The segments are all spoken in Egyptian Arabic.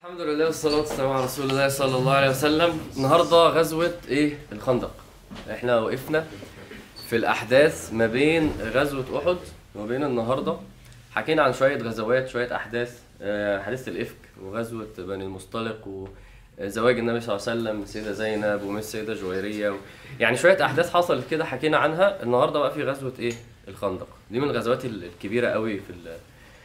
الحمد لله والصلاة والسلام على رسول الله صلى الله عليه وسلم النهاردة غزوة ايه الخندق احنا وقفنا في الأحداث ما بين غزوة أحد وما بين النهاردة حكينا عن شوية غزوات شوية أحداث آه، حادثة الإفك وغزوة بني المصطلق وزواج النبي صلى الله عليه وسلم من السيدة زينب ومن السيدة جويرية و... يعني شوية أحداث حصلت كده حكينا عنها النهاردة بقى في غزوة ايه الخندق دي من الغزوات ال- الكبيرة قوي في ال...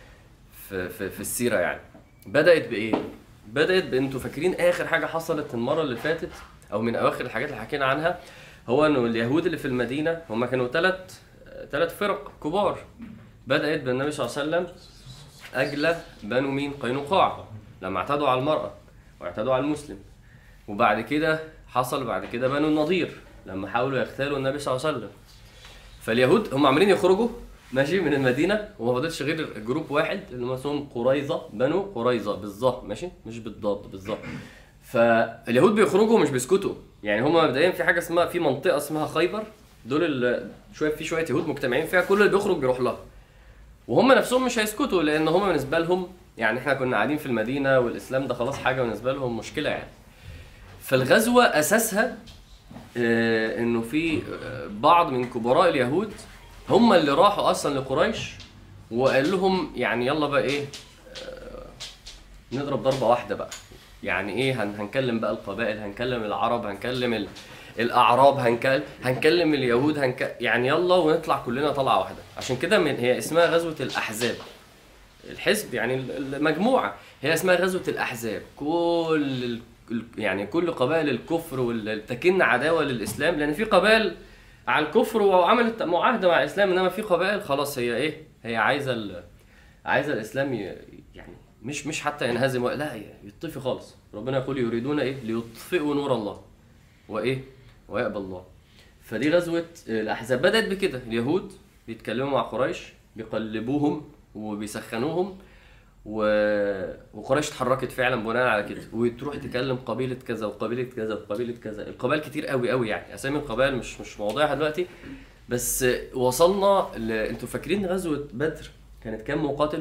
في, في, في السيرة يعني بدأت بإيه؟ بدأت بأنتوا فاكرين آخر حاجة حصلت المرة اللي فاتت أو من أواخر الحاجات اللي حكينا عنها هو إنه اليهود اللي في المدينة هم كانوا ثلاث ثلاث فرق كبار بدأت بالنبي صلى الله عليه وسلم أجلى بنو مين؟ قينقاع لما اعتدوا على المرأة واعتدوا على المسلم وبعد كده حصل بعد كده بنو النضير لما حاولوا يغتالوا النبي صلى الله عليه وسلم فاليهود هم عمالين يخرجوا ماشي من المدينه وما فضلش غير جروب واحد اللي هم اسمهم قريظه بنو قريظه بالظا ماشي مش بالضاد بالظا فاليهود بيخرجوا مش بيسكتوا يعني هم مبدئيا في حاجه اسمها في منطقه اسمها خيبر دول ال- شويه في شويه يهود مجتمعين فيها كل اللي بيخرج بيروح لها وهم نفسهم مش هيسكتوا لان هم بالنسبه لهم يعني احنا كنا قاعدين في المدينه والاسلام ده خلاص حاجه بالنسبه لهم مشكله يعني فالغزوه اساسها آه، انه في آه، بعض من كبراء اليهود هم اللي راحوا اصلا لقريش وقال لهم يعني يلا بقى ايه آه، نضرب ضربه واحده بقى يعني ايه هن هنكلم بقى القبائل هنكلم العرب هنكلم ال... الاعراب هنكلم هنكلم اليهود هنك... يعني يلا ونطلع كلنا طلعه واحده عشان كده من هي اسمها غزوه الاحزاب الحزب يعني ال- المجموعه هي اسمها غزوه الاحزاب كل ال- ال- يعني كل قبائل الكفر واللي تكن عداوه للاسلام لان في قبائل على الكفر وعملت معاهده مع الاسلام انما في قبائل خلاص هي ايه هي عايزه ال... عايزه الاسلام ي... يعني مش مش حتى ينهزم و- لا يطفي خالص ربنا يقول يريدون ايه ليطفئوا نور الله وايه ويأبى الله فدي غزوة الأحزاب بدأت بكده اليهود بيتكلموا مع قريش بيقلبوهم وبيسخنوهم و... وقريش اتحركت فعلا بناء على كده وتروح تكلم قبيلة كذا وقبيلة كذا وقبيلة كذا القبائل كتير قوي قوي يعني أسامي القبائل مش مش موضوعها دلوقتي بس وصلنا ل... انتوا فاكرين غزوة بدر كانت كام مقاتل؟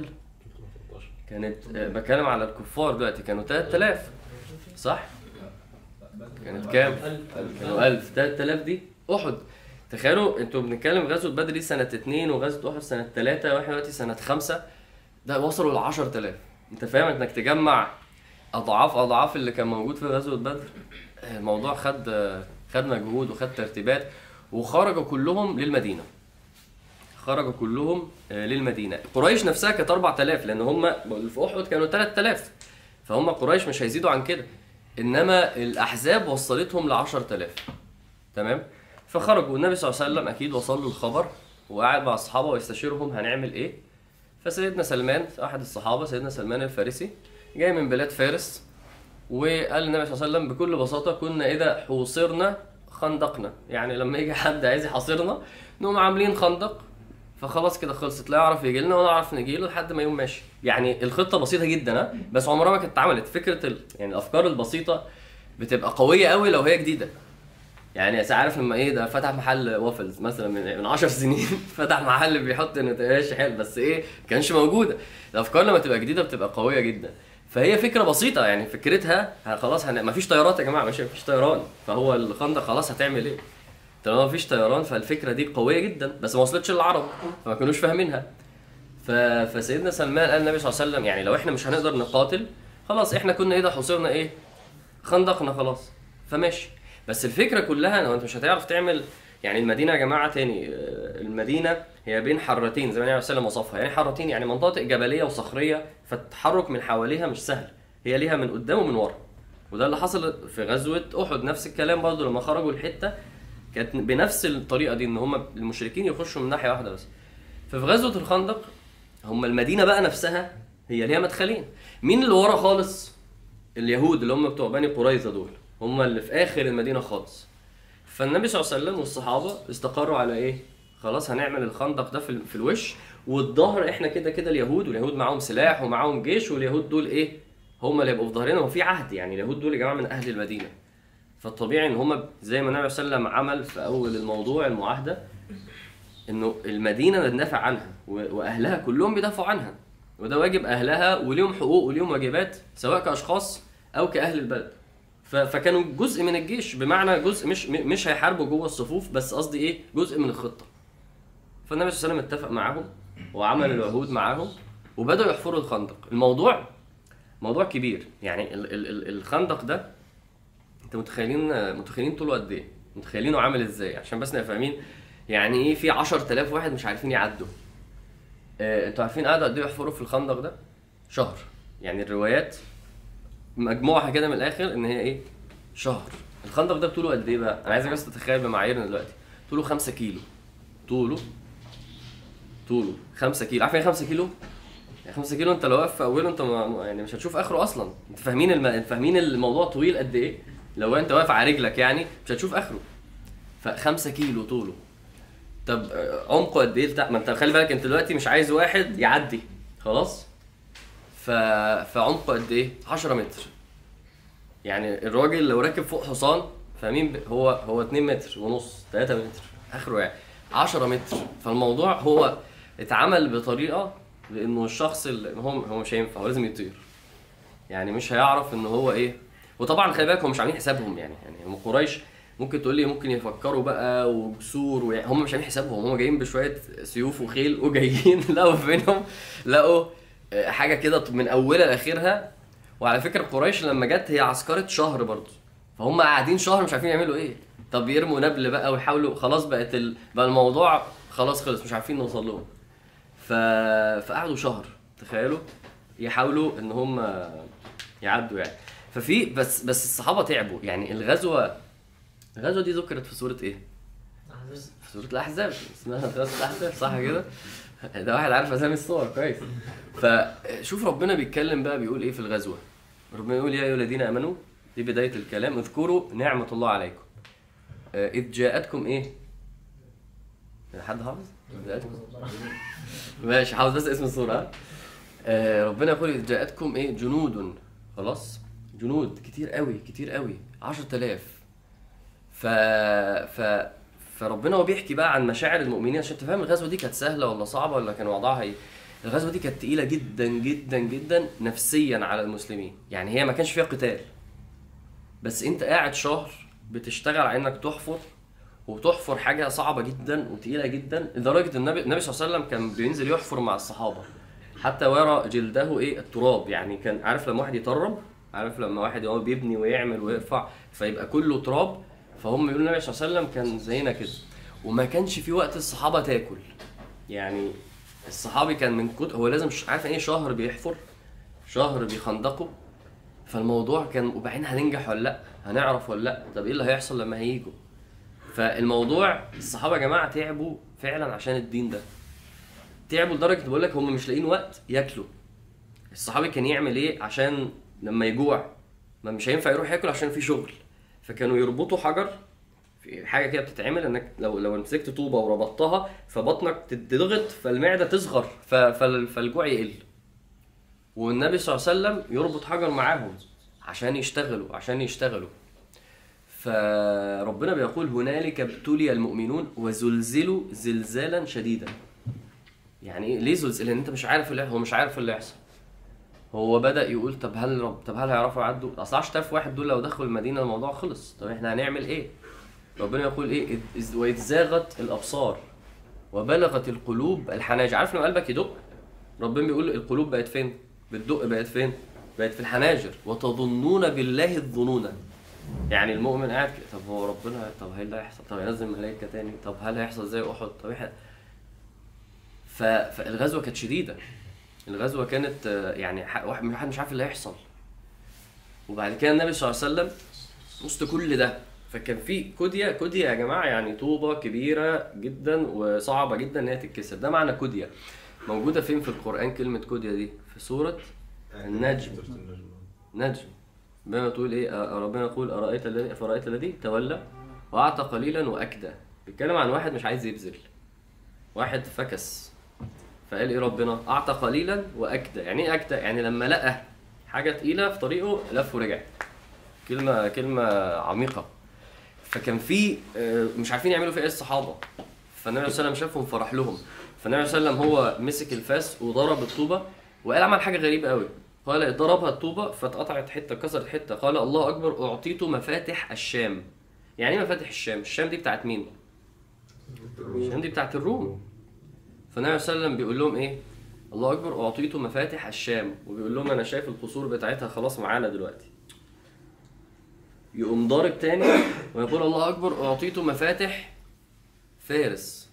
كانت آه، بتكلم على الكفار دلوقتي كانوا 3000 صح؟ كانت كام؟ كانوا 1000 3000 دي احد تخيلوا انتوا بنتكلم غزوه بدر دي سنه 2 وغزوه احد سنه 3 واحنا دلوقتي سنه 5 ده وصلوا ل 10000 انت فاهم انك تجمع اضعاف اضعاف اللي كان موجود في غزوه بدر الموضوع خد خد مجهود وخد ترتيبات وخرجوا كلهم للمدينه خرجوا كلهم آه، للمدينه قريش نفسها كانت 4000 لان هم اللي في احد كانوا 3000 فهم قريش مش هيزيدوا عن كده انما الاحزاب وصلتهم ل 10000 تمام فخرجوا والنبي صلى الله عليه وسلم اكيد وصل له الخبر وقعد مع اصحابه ويستشيرهم هنعمل ايه فسيدنا سلمان احد الصحابه سيدنا سلمان الفارسي جاي من بلاد فارس وقال النبي صلى الله عليه وسلم بكل بساطه كنا اذا حوصرنا خندقنا يعني لما يجي حد عايز يحاصرنا نقوم عاملين خندق فخلاص كده خلصت لا يعرف يجي لنا ولا نعرف نجي له لحد ما يوم ماشي يعني الخطه بسيطه جدا ها بس عمرها ما كانت اتعملت فكره ال... يعني الافكار البسيطه بتبقى قويه قوي لو هي جديده يعني أنت عارف لما ايه ده فتح محل وافلز مثلا من من 10 سنين فتح محل بيحط نتاياش حلو بس ايه كانش موجوده الافكار لما تبقى جديده بتبقى قويه جدا فهي فكره بسيطه يعني فكرتها ه- خلاص هن... مفيش طيارات يا جماعه مش مفيش طيران فهو الخندق خلاص هتعمل ايه طالما مفيش طيران فالفكره دي قويه جدا بس ما وصلتش للعرب فما كانوش فاهمينها ف... فسيدنا سلمان قال النبي صلى الله عليه وسلم يعني لو احنا مش هنقدر نقاتل خلاص احنا كنا ايه ده حصرنا ايه خندقنا خلاص فماشي بس الفكره كلها ان هو انت مش هتعرف تعمل يعني المدينه يا جماعه تاني آه، المدينه هي بين حرتين زي ما النبي صلى الله عليه وسلم وصفها يعني حرتين يعني مناطق جبليه وصخريه فالتحرك من حواليها مش سهل هي ليها من قدام ومن ورا وده اللي حصل في غزوه احد نفس الكلام برضه لما خرجوا الحته كانت بنفس الطريقه دي ان هم المشركين يخشوا من ناحيه واحده بس ففي غزوه الخندق هم المدينه بقى نفسها هي ليها مدخلين مين اللي ورا خالص اليهود اللي هم بتوع بني قريظه دول هم اللي في اخر المدينه خالص فالنبي صلى الله عليه وسلم والصحابه استقروا على ايه خلاص هنعمل الخندق ده في, ال- في الوش والظهر احنا كده كده اليهود واليهود معاهم سلاح ومعاهم جيش واليهود دول ايه هم اللي هيبقوا في ظهرنا وفي عهد يعني اليهود دول يا جماعه من اهل المدينه فالطبيعي ان هم زي ما النبي صلى الله عليه وسلم عمل في اول الموضوع المعاهده انه المدينه بندافع عنها و- واهلها كلهم بيدافعوا عنها وده واجب اهلها وليهم حقوق وليهم واجبات سواء كاشخاص او كاهل البلد ف- فكانوا جزء من الجيش بمعنى جزء مش م- مش هيحاربوا جوه الصفوف بس قصدي ايه جزء من الخطه فالنبي صلى الله عليه وسلم اتفق معاهم وعمل العهود معاهم وبداوا يحفروا الخندق الموضوع موضوع كبير يعني ال ال ال الخندق ده انت متخيلين متخيلين طوله قد ايه متخيلينه عامل ازاي عشان بس نبقى فاهمين يعني ايه في 10000 واحد مش عارفين يعدوا آه، انتوا عارفين قعدوا قد ايه يحفروا في الخندق ده شهر يعني الروايات مجموعها كده من الاخر ان هي ايه شهر الخندق ده طوله قد ايه بقى انا عايزك بس تتخيل بمعاييرنا دلوقتي طوله 5 كيلو طوله طوله 5 كيلو عارف ايه 5 كيلو يعني 5 كيلو انت لو واقف في اوله انت ما ما- يعني مش هتشوف اخره اصلا انت فاهمين الم... فاهمين الموضوع طويل قد ايه لو انت واقف على رجلك يعني مش هتشوف اخره ف 5 كيلو طوله طب آه، عمقه قد ايه بتاع ما انت خلي بالك انت دلوقتي مش عايز واحد يعدي خلاص ف فعمقه قد ايه 10 متر يعني الراجل لو راكب فوق حصان فاهمين ب- هو هو 2 متر ونص 3 متر اخره يعني 10 متر فالموضوع هو اتعمل بطريقه لانه الشخص اللي هو هو مش هينفع هو لازم يطير يعني مش هيعرف ان هو ايه وطبعا خلي بالك هم مش عاملين حسابهم يعني يعني هم قريش ممكن تقول لي ممكن يفكروا بقى وجسور ويعني هم مش عاملين حسابهم هم جايين بشويه سيوف وخيل وجايين لقوا في بينهم لقوا آه، حاجه كده من اولها لاخرها وعلى فكره قريش لما جت هي عسكره شهر برضه فهم قاعدين شهر مش عارفين يعملوا ايه طب يرموا نبل بقى ويحاولوا خلاص بقت ال... بقى الموضوع خلاص خلص مش عارفين نوصل لهم ف... فقعدوا شهر تخيلوا يحاولوا ان هم يعدوا يعني ففي بس بس الصحابه تعبوا يعني الغزوه الغزوه دي ذكرت في سوره ايه؟ في سوره الاحزاب اسمها غزوه الاحزاب صح كده؟ ده واحد عارف اسامي الصور كويس فشوف ربنا بيتكلم بقى بيقول ايه في الغزوه ربنا يقول يا ايها الذين امنوا دي بدايه الكلام اذكروا نعمه الله عليكم آه، اذ جاءتكم ايه؟ حد حافظ؟ جاءتكم ماشي حافظ بس اسم السورة ها؟ آه ربنا يقول إذ جاءتكم ايه جنود خلاص جنود كتير قوي كتير قوي 10000 ف ف فربنا هو بيحكي بقى عن مشاعر المؤمنين عشان تفهم الغزوه دي كانت سهله ولا صعبه ولا كان وضعها ايه الغزوه دي كانت تقيله جدا جدا جدا نفسيا على المسلمين يعني هي ما كانش فيها قتال بس انت قاعد شهر بتشتغل على انك تحفر وتحفر حاجه صعبه جدا وتقيله جدا لدرجه النبي النبي صلى الله عليه وسلم كان بينزل يحفر مع الصحابه حتى ويرى جلده ايه التراب يعني كان عارف لما واحد يطرب عارف لما واحد هو بيبني ويعمل ويرفع فيبقى كله تراب فهم يقولوا النبي صلى الله عليه وسلم كان زينا كده وما كانش في وقت الصحابه تاكل يعني الصحابي كان من كتر هو لازم ش- عارف ايه شهر بيحفر شهر بيخندقوا فالموضوع كان وبعدين هننجح ولا لا هنعرف ولا لا طب ايه اللي هيحصل لما هيجوا فالموضوع الصحابه يا جماعه تعبوا فعلا عشان الدين ده تعبوا لدرجه بقول لك هم مش لاقيين وقت ياكلوا الصحابي كان يعمل ايه عشان لما يجوع ما مش هينفع يروح ياكل عشان في شغل فكانوا يربطوا حجر في حاجه كده بتتعمل انك لو لو مسكت طوبه وربطتها فبطنك تتضغط فالمعده تصغر ف- فال- فالجوع يقل والنبي صلى الله عليه وسلم يربط حجر معاهم عشان يشتغلوا عشان يشتغلوا فربنا بيقول هنالك ابتلي المؤمنون وزلزلوا زلزالا شديدا يعني ايه ليه زلزال لان انت مش عارف اللي هو مش عارف اللي هيحصل هو بدا يقول طب هل رب طب هل هيعرفوا يعدوا اصل 10000 واحد دول لو دخلوا المدينه الموضوع خلص طب احنا هنعمل ايه ربنا يقول ايه إذ- إذ- واذ زاغت الابصار وبلغت القلوب الحناجر عارف لما قلبك يدق ربنا بيقول القلوب بقت فين بتدق بقت فين بقت في الحناجر وتظنون بالله الظنون يعني المؤمن قاعد كده، طب هو ربنا طب هل ده هيحصل طب هينزل ملائكه تاني طب هل هيحصل زي احد طب إحنا ف... فالغزوه كانت شديده الغزوه كانت آه، يعني ح- واحد واحد مش عارف اللي هيحصل وبعد كده النبي صلى الله عليه وسلم وسط كل ده فكان في كوديا كوديا يا جماعه يعني طوبه كبيره جدا وصعبه جدا ان هي تتكسر ده معنى كوديا موجوده فين في القران كلمه كوديا دي في سوره النجم نجم بما تقول ايه أ- ربنا يقول ارايت الذي فرايت الذي تولى واعطى قليلا واكدى بيتكلم عن واحد مش عايز يبذل واحد فكس فقال ايه ربنا اعطى قليلا واكدى يعني ايه اكدى يعني لما لقى حاجه تقيله في طريقه لف ورجع كلمه كلمه عميقه فكان في آه، مش عارفين يعملوا فيها ايه الصحابه فالنبي صلى الله عليه وسلم شافهم فرح لهم فالنبي صلى الله عليه وسلم هو مسك الفاس وضرب الطوبه وقال عمل حاجه غريبه قوي قال ضربها الطوبه فاتقطعت حته كسرت حته قال الله اكبر اعطيت مفاتح الشام يعني ايه مفاتح الشام الشام دي بتاعت مين الشام دي بتاعت الروم فالنبي صلى الله عليه وسلم بيقول لهم ايه الله اكبر اعطيت مفاتح الشام وبيقول لهم انا شايف القصور بتاعتها خلاص معانا دلوقتي يقوم ضارب تاني ويقول الله اكبر اعطيت مفاتح فارس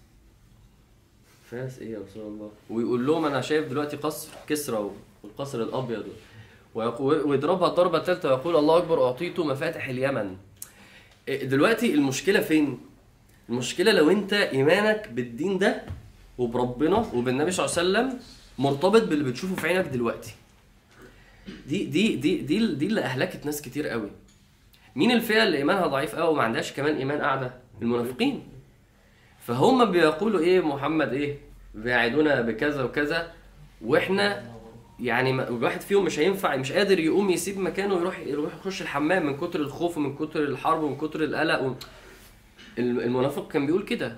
فارس ايه يا رسول الله ويقول لهم انا شايف دلوقتي قصر كسرى والقصر الابيض ويقول ويضربها الضربه الثالثه ويقول الله اكبر اعطيت مفاتح اليمن إيه دلوقتي المشكله فين المشكله لو انت ايمانك بالدين ده وبربنا وبالنبي صلى الله عليه وسلم مرتبط باللي بتشوفه في عينك دلوقتي دي دي دي دي, دي اللي اهلكت ناس كتير قوي مين الفئه اللي ايمانها ضعيف قوي وما عندهاش كمان ايمان اعلى المنافقين فهم بيقولوا ايه محمد ايه بيعدونا بكذا وكذا واحنا يعني ما- الواحد فيهم مش هينفع مش قادر يقوم يسيب مكانه ويروح يروح يخش الحمام من كتر الخوف ومن كتر الحرب ومن كتر القلق و... الم- المنافق كان بيقول كده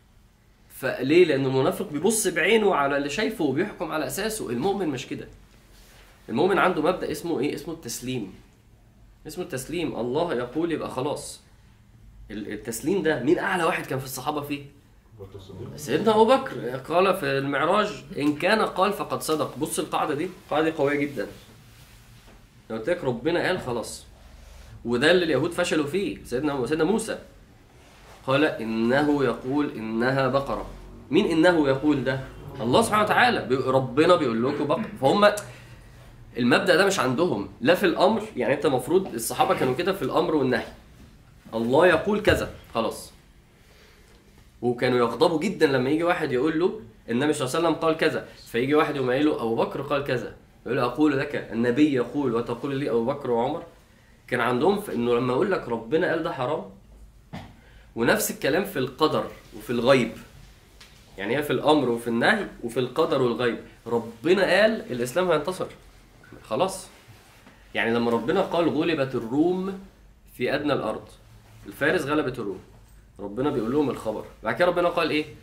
فليه لان المنافق بيبص بعينه على اللي شايفه وبيحكم على اساسه المؤمن مش كده المؤمن عنده مبدا اسمه ايه اسمه التسليم اسمه التسليم الله يقول يبقى خلاص ال- التسليم ده مين اعلى واحد كان في الصحابه فيه سيدنا ابو بكر قال في المعراج ان كان قال فقد صدق بص القاعده دي القاعده دي قويه جدا لو قلت لك ربنا قال خلاص وده اللي اليهود فشلوا فيه سيدنا سيدنا موسى قال انه يقول انها بقره مين انه يقول ده الله سبحانه وتعالى بي- ربنا بيقول لكم بقره فهم المبدا ده مش عندهم لا في الامر يعني انت المفروض الصحابه كانوا كده في الامر والنهي الله يقول كذا خلاص وكانوا يغضبوا جدا لما يجي واحد يقول له النبي صلى الله عليه وسلم قال كذا فيجي واحد يقوم قايل له ابو بكر قال كذا يقول له اقول لك النبي يقول وتقول لي ابو بكر وعمر كان عندهم في انه لما يقول لك ربنا قال ده حرام ونفس الكلام في القدر وفي الغيب يعني هي في الامر وفي النهي وفي القدر والغيب ربنا قال الاسلام هينتصر خلاص يعني لما ربنا قال غلبت الروم في ادنى الارض الفارس غلبت الروم ربنا بيقول لهم الخبر بعد كده ربنا قال ايه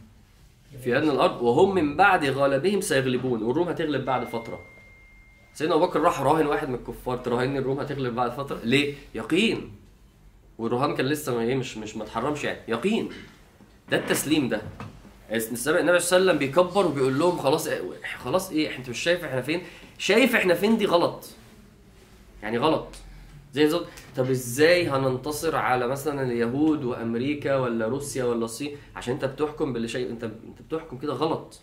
في ادنى الارض وهم من بعد غلبهم سيغلبون والروم هتغلب بعد فتره سيدنا ابو بكر راح راهن واحد من الكفار تراهن الروم هتغلب بعد فتره ليه يقين والرهان كان لسه ما ايه مش مش ما اتحرمش يعني يقين ده التسليم ده السابق النبي صلى الله عليه وسلم بيكبر وبيقول لهم خلاص إيه خلاص ايه انت مش شايف احنا فين شايف احنا فين دي غلط يعني غلط زي بالظبط طب ازاي هننتصر على مثلا اليهود وامريكا ولا روسيا ولا الصين عشان انت بتحكم باللي شيء انت انت بتحكم كده غلط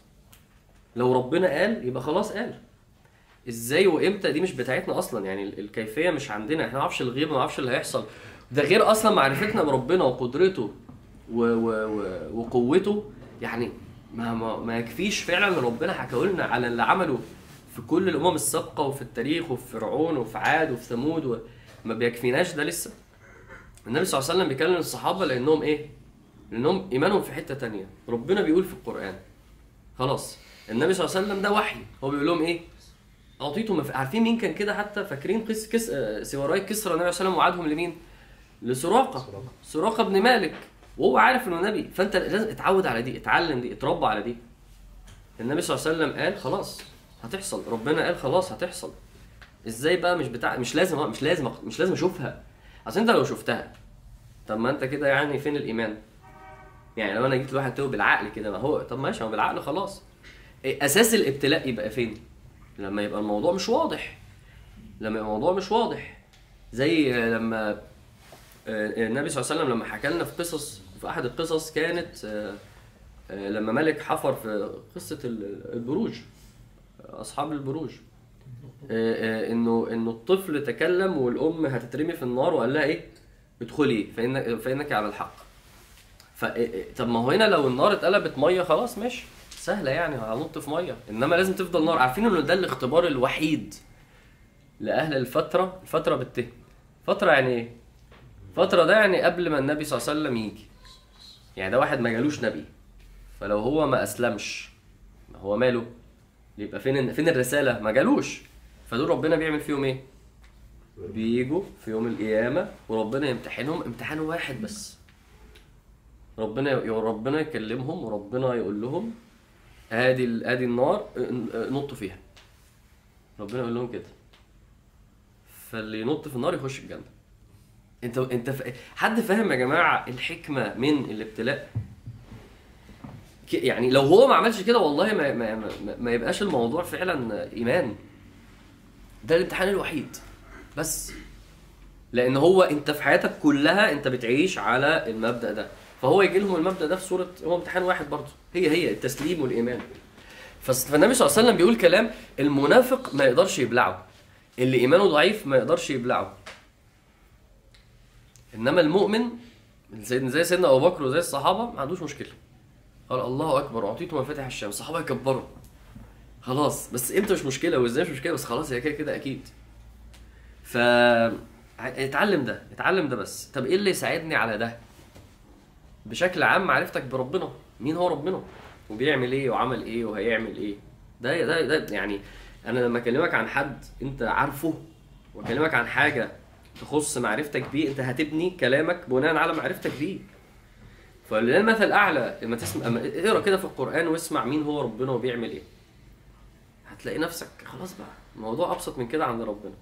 لو ربنا قال يبقى خلاص قال ازاي وامتى دي مش بتاعتنا اصلا يعني ال- الكيفيه مش عندنا احنا ما نعرفش الغيب ما نعرفش اللي هيحصل ده غير اصلا معرفتنا بربنا وقدرته و و و وقوته يعني ما ما, ما يكفيش فعلا ان ربنا حكى لنا على اللي عمله في كل الامم السابقه وفي التاريخ وفي فرعون وفي عاد وفي ثمود و... ما بيكفيناش ده لسه النبي صلى الله عليه وسلم بيكلم الصحابه لانهم ايه لانهم ايمانهم في حته تانية ربنا بيقول في القران خلاص النبي صلى الله عليه وسلم ده وحي هو بيقول لهم ايه اعطيته مف... عارفين مين كان كده حتى فاكرين قس كس آه، سواراي كسرى النبي صلى الله عليه وسلم وعدهم لمين لسراقه سراقه بن مالك وهو عارف انه نبي فانت لازم اتعود على دي اتعلم دي اتربى على دي النبي صلى الله عليه وسلم قال خلاص هتحصل ربنا قال خلاص هتحصل ازاي بقى مش بتاع مش لازم مش لازم مش لازم اشوفها اصل انت لو شفتها طب ما انت كده يعني فين الايمان يعني لو انا جيت لواحد تقول بالعقل كده ما هو طب ماشي هو بالعقل خلاص إيه اساس الابتلاء يبقى فين لما يبقى الموضوع مش واضح لما يبقى الموضوع مش واضح زي لما آه، النبي صلى الله عليه وسلم لما حكى لنا في قصص في احد القصص كانت آه، آه، لما ملك حفر في قصه ال- البروج اصحاب البروج آه، آه، انه انه الطفل تكلم والام هتترمي في النار وقال لها ايه ادخلي فإن فانك على الحق ف طب ما هو هنا لو النار اتقلبت ميه خلاص ماشي سهله يعني هنط في ميه انما لازم تفضل نار عارفين انه ده الاختبار الوحيد لاهل الفتره الفتره بالته فتره يعني ايه فتره ده يعني قبل ما النبي صلى الله عليه وسلم يجي يعني ده واحد ما جالوش نبي فلو هو ما اسلمش ما هو ماله يبقى فين فين الرساله ما جالوش فدول ربنا بيعمل فيهم ايه بيجوا في يوم القيامه وربنا يمتحنهم امتحان واحد بس ربنا ربنا يكلمهم وربنا يقول لهم ادي ال- ادي النار اه، اه، نطوا فيها ربنا يقول لهم كده فاللي ينط في النار يخش الجنه انت انت ف... حد فاهم يا جماعه الحكمه من الابتلاء ك- يعني لو هو ما عملش كده والله ما ما, ما, ما يبقاش الموضوع فعلا ايمان ده الامتحان الوحيد بس لان هو انت في حياتك كلها انت بتعيش على المبدا ده فهو يجي لهم المبدا ده في صوره هو امتحان واحد برضه هي هي التسليم والايمان فس- فالنبي صلى الله عليه وسلم بيقول كلام المنافق ما يقدرش يبلعه اللي ايمانه ضعيف ما يقدرش يبلعه انما المؤمن زي زي سيدنا ابو بكر وزي الصحابه ما عندوش مشكله قال الله اكبر اعطيته مفاتيح الشام الصحابه يكبروا خلاص بس امتى مش مشكله وازاي مش مشكله بس خلاص هي كده كده اكيد ف اتعلم ده اتعلم ده بس طب ايه اللي يساعدني على ده بشكل عام معرفتك بربنا مين هو ربنا وبيعمل ايه وعمل ايه وهيعمل ايه ده ده ده يعني انا لما اكلمك عن حد انت عارفه واكلمك عن حاجه تخص معرفتك بيه انت هتبني كلامك بناء على معرفتك بيه فلله المثل الاعلى لما تسمع اما اقرا كده في القران واسمع مين هو ربنا وبيعمل ايه هتلاقي نفسك خلاص بقى الموضوع ابسط من كده عند ربنا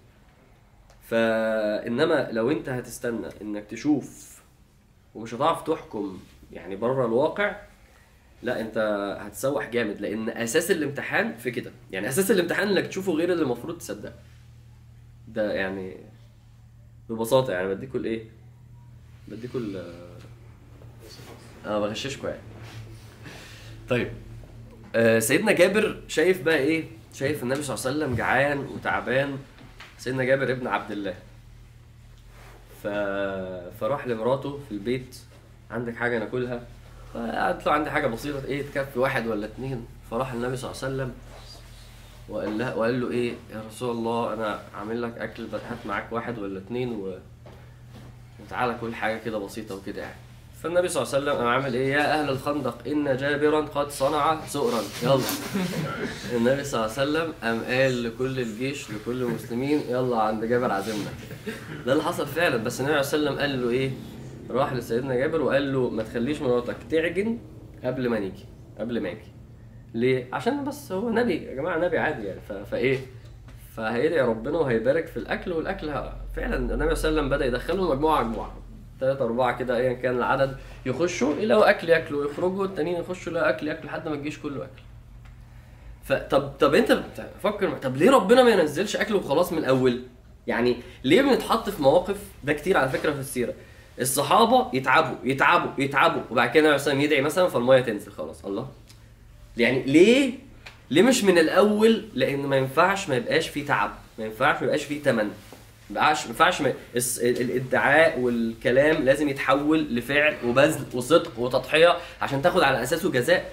فانما لو انت هتستنى انك تشوف ومش هتعرف تحكم يعني بره الواقع لا انت هتسوح جامد لان اساس الامتحان في كده يعني اساس الامتحان انك تشوفه غير اللي المفروض تصدقه ده يعني ببساطه يعني بديكوا الايه بديكوا ال انا بغششكوا يعني طيب آه سيدنا جابر شايف بقى ايه شايف النبي صلى الله عليه وسلم جعان وتعبان سيدنا جابر ابن عبد الله ف... فراح لمراته في البيت عندك حاجه ناكلها فقالت له عندي حاجه بسيطه ايه تكفي واحد ولا اتنين فراح النبي صلى الله عليه وسلم وقال لها وقال له ايه يا رسول الله انا عامل لك اكل بس هات معاك واحد ولا اتنين و... وتعالى كل حاجه كده بسيطه وكده يعني فالنبي صلى الله عليه وسلم قام عامل ايه يا اهل الخندق ان جابرا قد صنع سؤرا يلا النبي صلى الله عليه وسلم قام قال لكل الجيش لكل المسلمين يلا عند جابر عازمنا ده اللي حصل فعلا بس النبي صلى الله عليه وسلم قال له ايه راح لسيدنا جابر وقال له ما تخليش مراتك تعجن قبل ما نيجي قبل ما اجي ليه عشان بس هو نبي يا جماعه نبي عادي يعني ف... فايه فهيدعي ربنا وهيبارك في الاكل والاكل ه- فعلا النبي صلى الله عليه وسلم بدا يدخلهم مجموعه مجموعه ثلاثة أربعة كده أيا كان العدد يخشوا يلاقوا أكل ياكلوا يخرجوا التانيين يخشوا يلاقوا أكل ياكلوا لحد ما الجيش كله أكل. فطب طب أنت بتفكر طب ليه ربنا ما ينزلش أكل وخلاص من الأول؟ يعني ليه بنتحط في مواقف ده كتير على فكرة في السيرة الصحابة يتعبوا يتعبوا يتعبوا وبعد كده النبي صلى الله عليه وسلم يدعي مثلا فالمية تنزل خلاص الله يعني ليه ليه مش من الاول لان ما ينفعش ما يبقاش فيه تعب ما ينفعش ما يبقاش فيه تمن ما ينفعش ما ينفعش ما- الس- ال- الادعاء والكلام لازم يتحول لفعل وبذل وصدق وتضحيه عشان تاخد على اساسه جزاء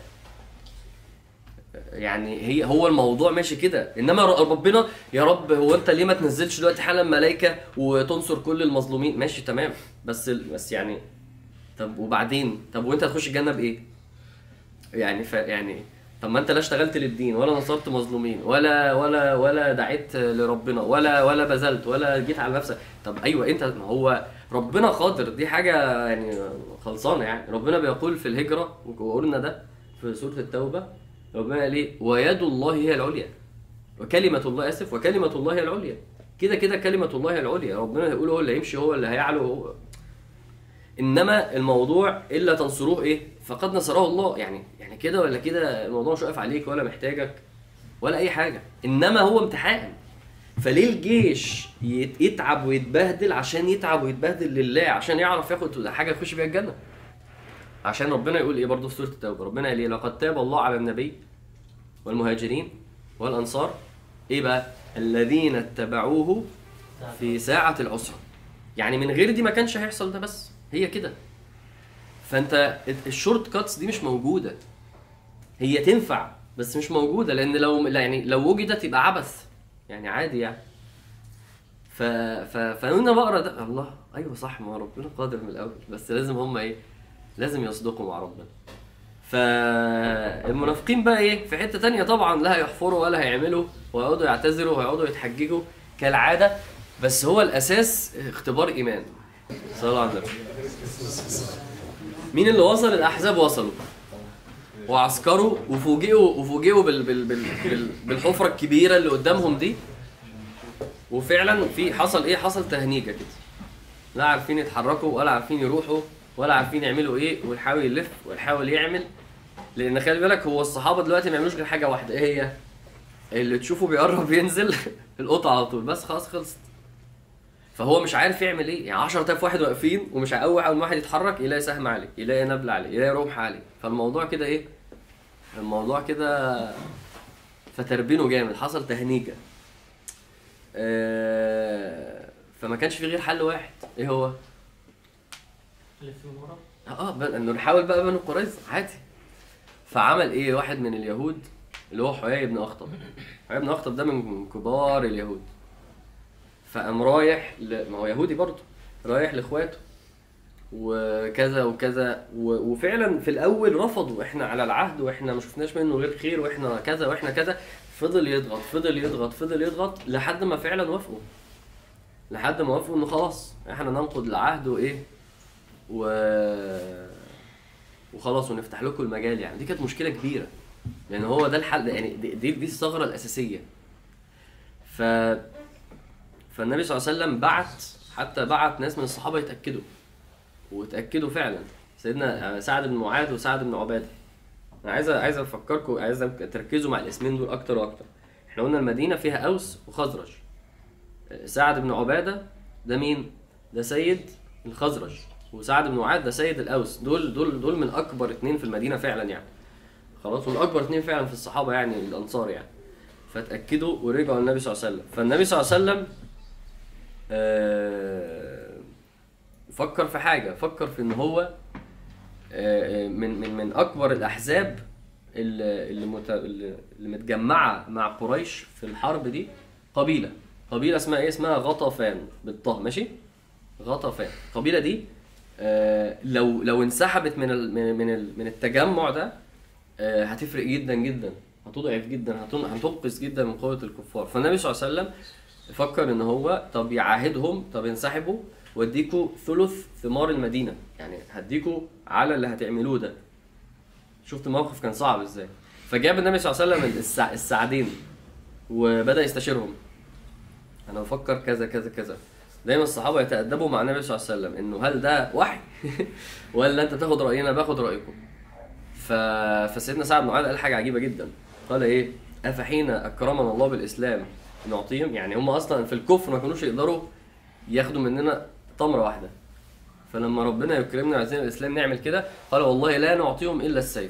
يعني هي هو الموضوع ماشي كده انما ر- ربنا يا رب هو انت ليه ما تنزلش دلوقتي حالا ملائكه وتنصر كل المظلومين ماشي تمام بس ال- بس يعني طب وبعدين طب وانت هتخش الجنه بايه يعني ف يعني طب ما انت لا اشتغلت للدين ولا نصرت مظلومين ولا ولا ولا دعيت لربنا ولا ولا بذلت ولا جيت على نفسك طب ايوه انت ما هو ربنا قادر دي حاجه يعني خلصانه يعني ربنا بيقول في الهجره وقلنا ده في سوره التوبه ربنا قال ايه ويد الله هي العليا وكلمه الله اسف وكلمه الله هي العليا كده كده كلمه الله هي العليا ربنا هيقول هو اللي هيمشي هو اللي هيعلو هو انما الموضوع الا تنصروه ايه فقد نصره الله يعني يعني كده ولا كده الموضوع مش واقف عليك ولا محتاجك ولا اي حاجه انما هو امتحان فليه الجيش يت- يتعب ويتبهدل عشان يتعب ويتبهدل لله عشان يعرف ياخد حاجه يخش بيها الجنه عشان ربنا يقول ايه برضه في سوره التوبه ربنا قال ايه لقد تاب الله على النبي والمهاجرين والانصار ايه بقى الذين اتبعوه في ساعه العسره يعني من غير دي ما كانش هيحصل ده بس هي كده فانت الشورت كاتس دي مش موجوده هي تنفع بس مش موجوده لان لو لا يعني لو وجدت يبقى عبث يعني عادي يعني ف ف فانا بقرا ده الله ايوه صح ما هو ربنا قادر من الاول بس لازم هم ايه لازم يصدقوا مع ربنا فالمنافقين بقى ايه في حته تانية طبعا لا هيحفروا ولا هيعملوا ويقعدوا يعتذروا ويقعدوا يتحججوا كالعاده بس هو الاساس اختبار ايمان صلى الله عليه وسلم مين اللي وصل الاحزاب وصلوا وعسكروا وفوجئوا وفوجئوا بال بال بال بال بالحفره الكبيره اللي قدامهم دي وفعلا في حصل ايه حصل تهنيجه كده لا عارفين يتحركوا ولا عارفين يروحوا ولا عارفين يعملوا ايه ويحاول يلف ويحاول يعمل لان خلي بالك هو الصحابه دلوقتي ما يعملوش غير حاجه واحده ايه هي اللي تشوفه بيقرب ينزل القطع على طول بس خلاص خلصت فهو مش عارف يعمل ايه يعني 10000 واحد واقفين ومش اول اول ما واحد يتحرك يلاقي سهم عليه يلاقي نبل عليه يلاقي رمح عليه فالموضوع كده ايه الموضوع كده فتربينه جامد حصل تهنيجه آه، فما كانش في غير حل واحد ايه هو اللي في ورا اه ب- انه نحاول بقى بنو قريظه عادي فعمل ايه واحد من اليهود اللي هو حيي بن اخطب حيي بن اخطب ده من كبار اليهود فقام رايح ل... ما هو يهودي برضه رايح لاخواته وكذا وكذا و... وفعلا في الاول رفضوا احنا على العهد واحنا ما شفناش منه غير خير واحنا كذا واحنا كذا فضل يضغط فضل يضغط فضل يضغط لحد ما فعلا وافقوا لحد ما وافقوا انه خلاص احنا ننقض العهد وايه و وخلاص ونفتح لكم المجال يعني دي كانت مشكله كبيره لان هو ده الحل يعني دي دي, دي الثغره الاساسيه ف فالنبي صلى الله عليه وسلم بعت حتى بعت ناس من الصحابه يتاكدوا وتاكدوا فعلا سيدنا سعد بن معاذ وسعد بن عباده انا عايز عايز افكركم عايز تركزوا مع الاسمين دول اكتر واكتر احنا قلنا المدينه فيها اوس وخزرج سعد بن عباده ده مين ده سيد الخزرج وسعد بن معاذ ده سيد الاوس دول دول دول من اكبر اتنين في المدينه فعلا يعني خلاص من اكبر اتنين فعلا في الصحابه يعني الانصار يعني فتاكدوا ورجعوا النبي صلى الله عليه وسلم فالنبي صلى الله عليه وسلم آه، فكر في حاجه فكر في ان هو آه، آه، من من من اكبر الاحزاب اللي اللي, مت... اللي اللي متجمعه مع قريش في الحرب دي قبيله قبيله اسمها ايه اسمها غطفان بالطه ماشي غطفان القبيله دي آه، لو لو انسحبت من ال... من من ال... من التجمع ده آه، هتفرق جدا جدا هتضعف جدا هتن... هتنقص جدا من قوه الكفار فالنبي صلى الله عليه وسلم فكر ان هو طب يعاهدهم طب انسحبوا واديكوا ثلث ثمار المدينه يعني هديكوا على اللي هتعملوه ده شفت الموقف كان صعب ازاي فجاب النبي صلى الله عليه وسلم السع... السعدين وبدا يستشيرهم انا بفكر كذا كذا كذا دايما الصحابه يتادبوا مع النبي صلى الله عليه وسلم انه هل ده وحي ولا انت تاخد راينا باخد رايكم ف... فسيدنا سعد بن معاذ قال حاجه عجيبه جدا قال ايه افحين اكرمنا الله بالاسلام نعطيهم يعني هم اصلا في الكفر ما كانوش يقدروا ياخدوا مننا تمره واحده فلما ربنا يكرمنا ويعزنا الاسلام نعمل كده قال والله لا نعطيهم الا السيف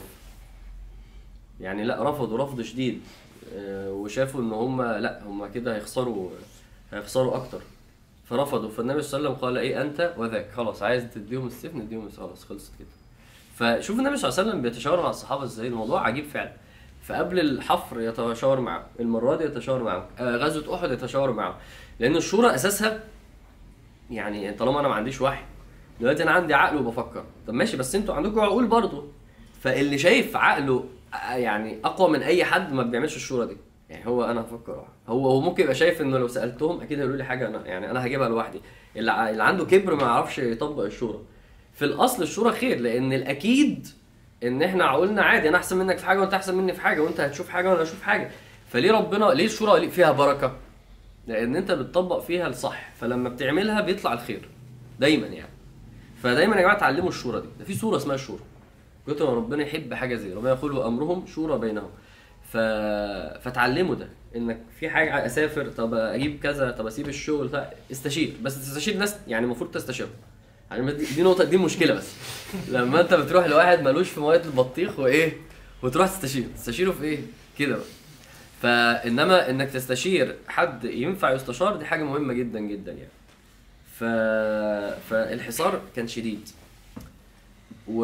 يعني لا رفضوا رفض شديد آه، وشافوا ان هم لا هم كده هيخسروا هيخسروا اكتر فرفضوا فالنبي صلى الله عليه وسلم قال ايه انت وذاك خلاص عايز تديهم السيف نديهم السيف خلاص خلصت كده فشوف النبي صلى الله عليه وسلم بيتشاور مع الصحابه ازاي الموضوع عجيب فعلا فقبل الحفر يتشاور معه المره دي يتشاور معه آه، غزوه احد يتشاور معه لان الشورى اساسها يعني طالما انا ما عنديش وحي دلوقتي انا عندي عقل وبفكر طب ماشي بس انتوا عندكم عقول برضه فاللي شايف عقله آه، يعني اقوى من اي حد ما بيعملش الشورى دي يعني هو انا هفكر هو هو ممكن يبقى شايف انه لو سالتهم اكيد هيقولوا لي حاجه انا يعني انا هجيبها لوحدي اللي ع- اللي عنده كبر ما يعرفش يطبق الشورى في الاصل الشورى خير لان الاكيد ان احنا عقولنا عادي انا احسن منك في حاجه وانت احسن مني في حاجه وانت هتشوف حاجه وانا هشوف حاجه فليه ربنا ليه الشورى ليه فيها بركه لان انت بتطبق فيها الصح فلما بتعملها بيطلع الخير دايما يعني فدايما يا جماعه اتعلموا الشورى دي ده في سوره اسمها الشورى كنت ربنا يحب حاجه زي ربنا يقول امرهم شورى بينهم ف... فتعلموا ده انك في حاجه اسافر طب اجيب كذا طب اسيب الشغل طب استشير بس تستشير ناس يعني المفروض تستشيرهم يعني دي دي نقطه دي مشكله بس لما انت بتروح لواحد ملوش في مواد البطيخ وايه وتروح تستشير تستشيره في ايه كده بقى فانما انك تستشير حد ينفع يستشار دي حاجه مهمه جدا جدا يعني ف... فالحصار كان شديد و...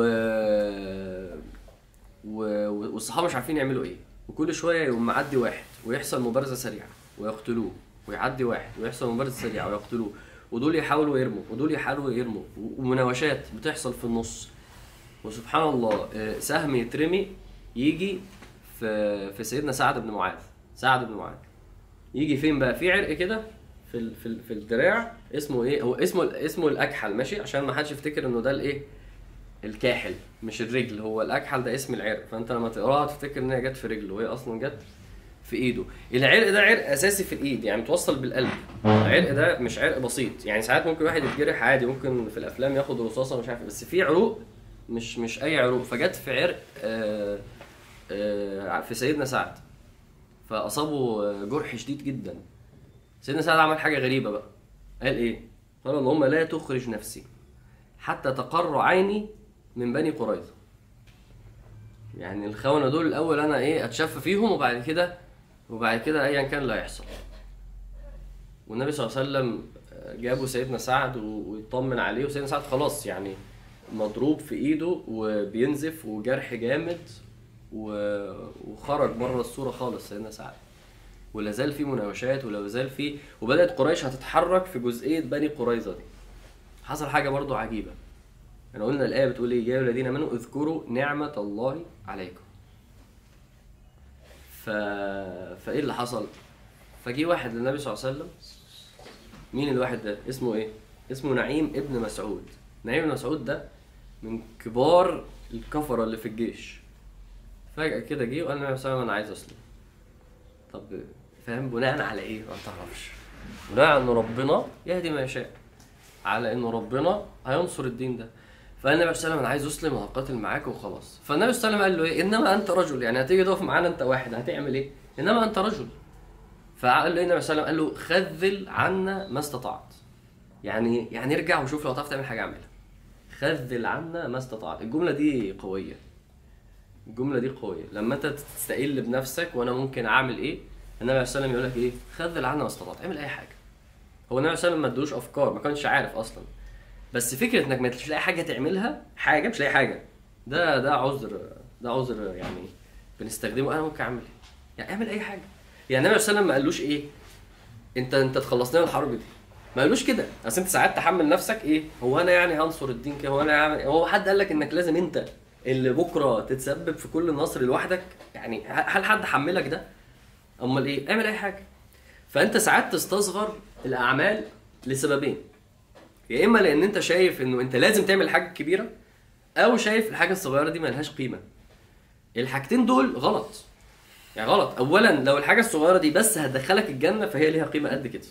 و... والصحابه مش عارفين يعملوا ايه وكل شويه يقوم معدي واحد ويحصل مبارزه سريعه ويقتلوه ويعدي واحد ويحصل مبارزه سريعه ويقتلوه ودول يحاولوا يرموا ودول يحاولوا يرموا و- ومناوشات بتحصل في النص وسبحان الله آه، سهم يترمي يجي في في سيدنا سعد بن معاذ سعد بن معاذ يجي فين بقى في عرق كده في ال- في ال- في الدراع اسمه ايه هو اسمه اسمه الاكحل ماشي عشان ما حدش يفتكر انه ده الايه الكاحل مش الرجل هو الاكحل ده اسم العرق فانت لما تقراها تفتكر ان هي جت في رجله وهي اصلا جت في ايده العرق ده عرق اساسي في الايد يعني متوصل بالقلب العرق ده مش عرق بسيط يعني ساعات ممكن واحد يتجرح عادي ممكن في الافلام ياخد رصاصه مش عارف إيه، بس في عروق مش مش اي عروق فجت في عرق آه آه في سيدنا سعد فاصابه آه، جرح شديد جدا سيدنا سعد عمل حاجه غريبه بقى قال ايه قال اللهم لا تخرج نفسي حتى تقر عيني من بني قريظه يعني الخونه دول الاول انا ايه اتشف فيهم وبعد كده وبعد كده ايا كان اللي هيحصل والنبي صلى الله عليه وسلم جابوا سيدنا سعد و- ويطمن عليه وسيدنا سعد خلاص يعني مضروب في ايده وبينزف وجرح جامد و- وخرج بره الصوره خالص سيدنا سعد ولا زال في مناوشات ولا زال في وبدات قريش هتتحرك في جزئيه بني قريظه دي حصل حاجه برضو عجيبه احنا قلنا الايه بتقول ايه يا أيها الذين امنوا اذكروا نعمه الله عليكم ف... فايه اللي حصل فجي واحد للنبي صلى الله عليه وسلم مين الواحد ده اسمه ايه اسمه نعيم ابن مسعود نعيم ابن مسعود ده من كبار الكفره اللي في الجيش فجاه كده جه وقال للنبي صلى الله عليه وسلم انا عايز اسلم طب فاهم بناء على ايه ما تعرفش بناء على ان ربنا يهدي ما يشاء على انه ربنا هينصر الدين ده فقال النبي صلى الله عليه وسلم انا عايز اسلم وهقاتل معاك وخلاص فالنبي صلى الله عليه وسلم قال له ايه انما انت رجل يعني هتيجي تقف معانا انت واحد هتعمل ايه انما انت رجل فقال له إيه النبي صلى الله عليه وسلم قال له خذل عنا ما استطعت يعني يعني ارجع وشوف لو هتعرف تعمل حاجه اعملها خذل عنا ما استطعت الجمله دي قويه الجمله دي قويه لما انت تستقل بنفسك وانا ممكن اعمل ايه النبي صلى الله عليه وسلم يقول لك ايه خذل عنا ما استطعت اعمل اي حاجه هو النبي صلى الله عليه وسلم ما ادوش افكار ما كانش عارف اصلا بس فكره انك ما تلاقي حاجه تعملها حاجه مش لاقي حاجه ده ده عذر ده عذر يعني بنستخدمه انا ممكن اعمل ايه يعني اعمل اي حاجه يعني النبي صلى الله عليه وسلم ما قالوش ايه انت انت تخلصنا من الحرب دي ما قالوش كده اصل انت ساعات تحمل نفسك ايه هو انا يعني هنصر الدين كده هو انا يعني هو حد قال لك انك لازم انت اللي بكره تتسبب في كل النصر لوحدك يعني هل حد حملك ده امال ايه اعمل اي حاجه فانت ساعات تستصغر الاعمال لسببين يا اما لان انت شايف انه انت لازم تعمل حاجه كبيره او شايف الحاجه الصغيره دي ملهاش قيمه الحاجتين دول غلط يعني غلط اولا لو الحاجه الصغيره دي بس هتدخلك الجنه فهي ليها قيمه قد كده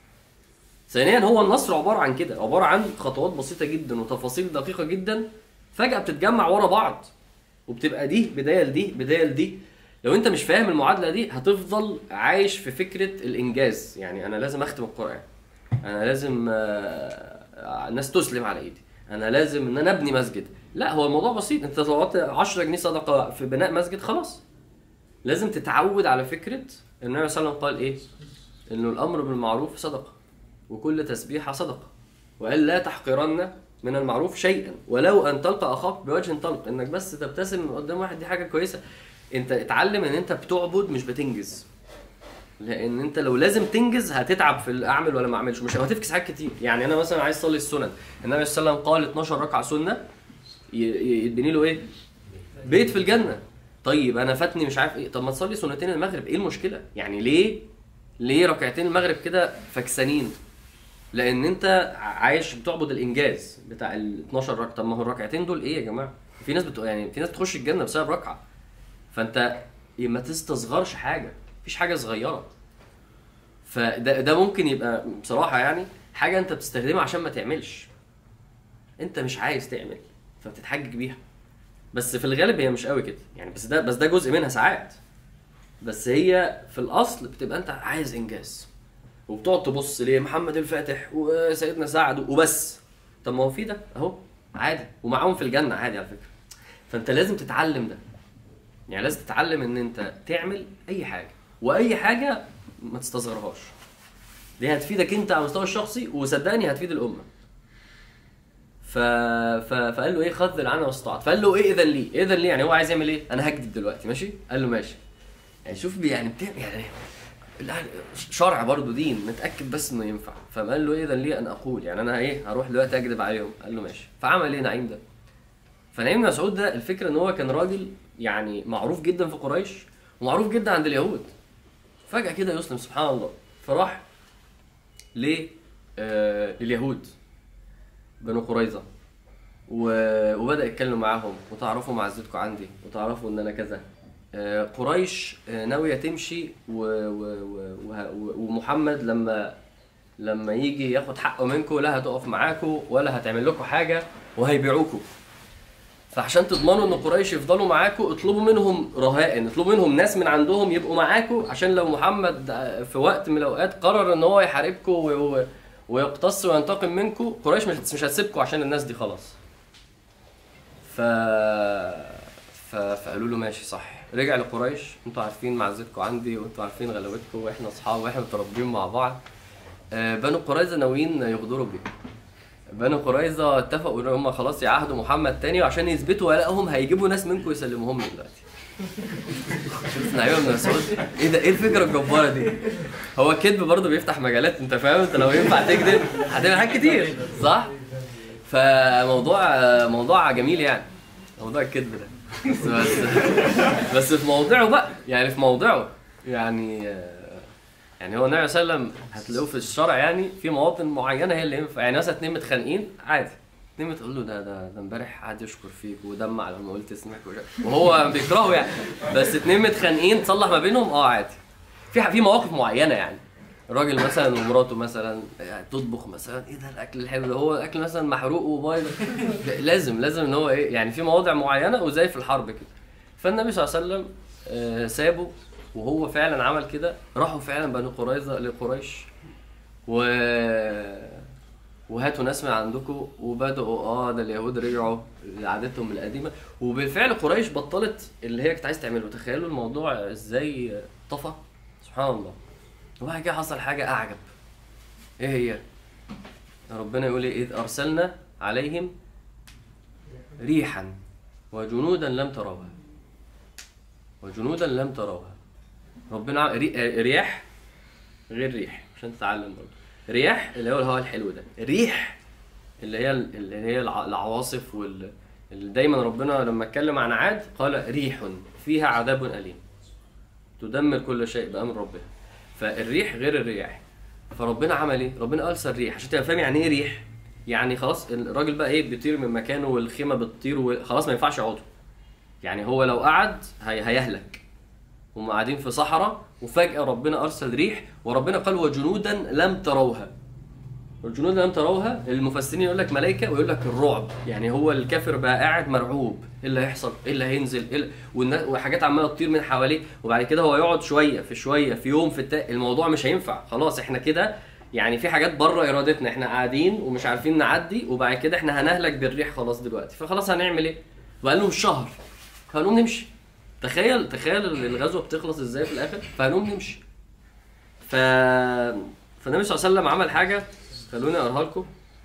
ثانيا هو النصر عباره عن كده عباره عن خطوات بسيطه جدا وتفاصيل دقيقه جدا فجاه بتتجمع ورا بعض وبتبقى دي بدايه لدي بدايه لدي لو انت مش فاهم المعادله دي هتفضل عايش في فكره الانجاز يعني انا لازم اختم القران انا لازم آه، الناس تسلم على ايدي انا لازم ان انا ابني مسجد لا هو الموضوع بسيط انت طلعت 10 جنيه صدقه في بناء مسجد خلاص لازم تتعود على فكره النبي صلى الله عليه وسلم قال ايه انه الامر بالمعروف صدقه وكل تسبيحه صدقه وقال لا تحقرن من المعروف شيئا ولو ان تلقى اخاك بوجه طلق انك بس تبتسم قدام واحد دي حاجه كويسه انت اتعلم ان انت بتعبد مش بتنجز لان انت لو لازم تنجز هتتعب في اعمل ولا ما اعملش مش هتفكس حاجات كتير يعني انا مثلا عايز اصلي السنن النبي صلى الله عليه وسلم قال 12 ركعه سنه ي- ي- يديني له ايه بيت في الجنه طيب انا فاتني مش عارف ايه طب ما تصلي سنتين المغرب ايه المشكله يعني ليه ليه ركعتين المغرب كده فكسانين لان انت عايش بتعبد الانجاز بتاع ال 12 ركعه طب ما هو الركعتين دول ايه يا جماعه في ناس بتقول يعني في ناس تخش الجنه بسبب ركعه فانت ما تستصغرش حاجه مفيش حاجه صغيره فده ده ممكن يبقى بصراحه يعني حاجه انت بتستخدمها عشان ما تعملش انت مش عايز تعمل فبتتحجج بيها بس في الغالب هي مش قوي كده يعني بس ده بس ده جزء منها ساعات بس هي في الاصل بتبقى انت عايز انجاز وبتقعد تبص ليه محمد الفاتح وسيدنا سعد وبس طب ما هو في ده اهو عادي ومعاهم في الجنه عادي على فكره فانت لازم تتعلم ده يعني لازم تتعلم ان انت تعمل اي حاجه واي حاجه ما تستصغرهاش دي هتفيدك انت على المستوى الشخصي وصدقني هتفيد الامه ف... ف... فقال له ايه خذل عنها واستطعت فقال له ايه اذن لي اذن لي يعني هو عايز يعمل ايه انا هكذب دلوقتي ماشي قال له ماشي يعني شوف بي- يعني بتعمل يعني لا، شرع برضه دين نتاكد بس انه ينفع فقال له اذن لي ان اقول يعني انا ايه هروح دلوقتي اكذب عليهم قال له ماشي فعمل ايه نعيم ده فنعيم بن مسعود ده الفكره ان هو كان راجل يعني معروف جدا في قريش ومعروف جدا عند اليهود فجاه كده يسلم سبحان الله فراح ل آه، لليهود بنو قريظه و- وبدا يتكلم معاهم وتعرفوا معزتكم عندي وتعرفوا ان انا كذا آه، قريش آه، ناويه تمشي و... و... و... وه- و... ومحمد لما لما يجي ياخد حقه منكم لا هتقف معاكم ولا هتعمل لكم حاجه وهيبيعوكم فعشان تضمنوا ان قريش يفضلوا معاكم اطلبوا منهم رهائن اطلبوا منهم ناس من عندهم يبقوا معاكم عشان لو محمد في وقت من الاوقات قرر ان هو يحاربكم و... و... ويقتص وينتقم منكم قريش مش مش هتسيبكم عشان الناس دي خلاص ف... ف... فقالوا له ماشي صح رجع لقريش انتوا عارفين معزتكم عندي وانتوا عارفين غلاوتكم واحنا اصحاب واحنا متربيين مع بعض آه، بنو قريظه ناويين يغدروا بيه بنو قريظه اتفقوا ان هم خلاص يعاهدوا محمد تاني وعشان يثبتوا ولائهم هيجيبوا ناس منكم يسلموهم لي دلوقتي شفت نعيمه بن مسعود ايه ده ايه الفكره الجباره دي هو الكذب برضه بيفتح مجالات انت فاهم انت لو ينفع تكذب هتعمل حاجات كتير صح فموضوع موضوع جميل يعني موضوع الكذب ده بس بس بس في موضعه بقى يعني في موضعه يعني يعني هو النبي صلى الله عليه وسلم هتلاقوه في الشرع يعني في مواطن معينه هي اللي ينفع يعني مثلا اتنين متخانقين عادي اتنين بتقول له ده ده ده امبارح قعد يشكر فيك ودمع لما قلت اسمك وش- وهو بيكرهه يعني بس اتنين متخانقين تصلح ما بينهم اه عادي في في مواقف معينه يعني الراجل مثلا ومراته مثلا تطبخ مثلا ايه ده الاكل الحلو ده هو الاكل مثلا محروق وبايظ لازم لازم ان هو ايه يعني في مواضع معينه وزي في الحرب كده فالنبي صلى الله عليه وسلم آه، سابه وهو فعلا عمل كده راحوا فعلا بنو قريظه لقريش و وهاتوا ناس من عندكم وبداوا اه ده اليهود رجعوا لعادتهم القديمه وبالفعل قريش بطلت اللي هي كانت عايز تعمله تخيلوا الموضوع ازاي طفى سبحان الله وبعد كده حصل حاجه اعجب ايه هي ربنا يقول ايه اذ ارسلنا عليهم ريحا وجنودا لم تروها وجنودا لم تروها ربنا عم- ري- رياح غير ريح عشان تتعلم برضه رياح اللي هو الهواء الحلو ده ريح اللي هي اللي هي الع- العواصف وال اللي دايما ربنا لما اتكلم عن عاد قال ريح فيها عذاب اليم تدمر كل شيء بامر ربها فالريح غير الرياح فربنا عمل ايه ربنا ارسل ريح عشان تبقى فاهم يعني ايه ريح يعني خلاص الراجل بقى ايه بيطير من مكانه والخيمه بتطير وخلاص ما ينفعش يقعدوا يعني هو لو قعد هي هيهلك هم قاعدين في صحراء وفجأة ربنا أرسل ريح وربنا قال وجنودا لم تروها الجنود لم تروها المفسرين يقول لك ملائكة ويقول لك الرعب يعني هو الكافر بقى قاعد مرعوب ايه اللي هيحصل ايه اللي هينزل إيه اللي... والنا- وحاجات عمالة تطير من حواليه وبعد كده هو يقعد شوية في شوية في يوم في التا... الموضوع مش هينفع خلاص احنا كده يعني في حاجات بره ارادتنا احنا قاعدين ومش عارفين نعدي وبعد كده احنا هنهلك بالريح خلاص دلوقتي فخلاص هنعمل ايه بقى لهم شهر فهنقوم نمشي تخيل تخيل الغزوه بتخلص ازاي في الاخر فهنقوم نمشي ف فالنبي صلى الله عليه وسلم عمل حاجه خلوني اقراها لكم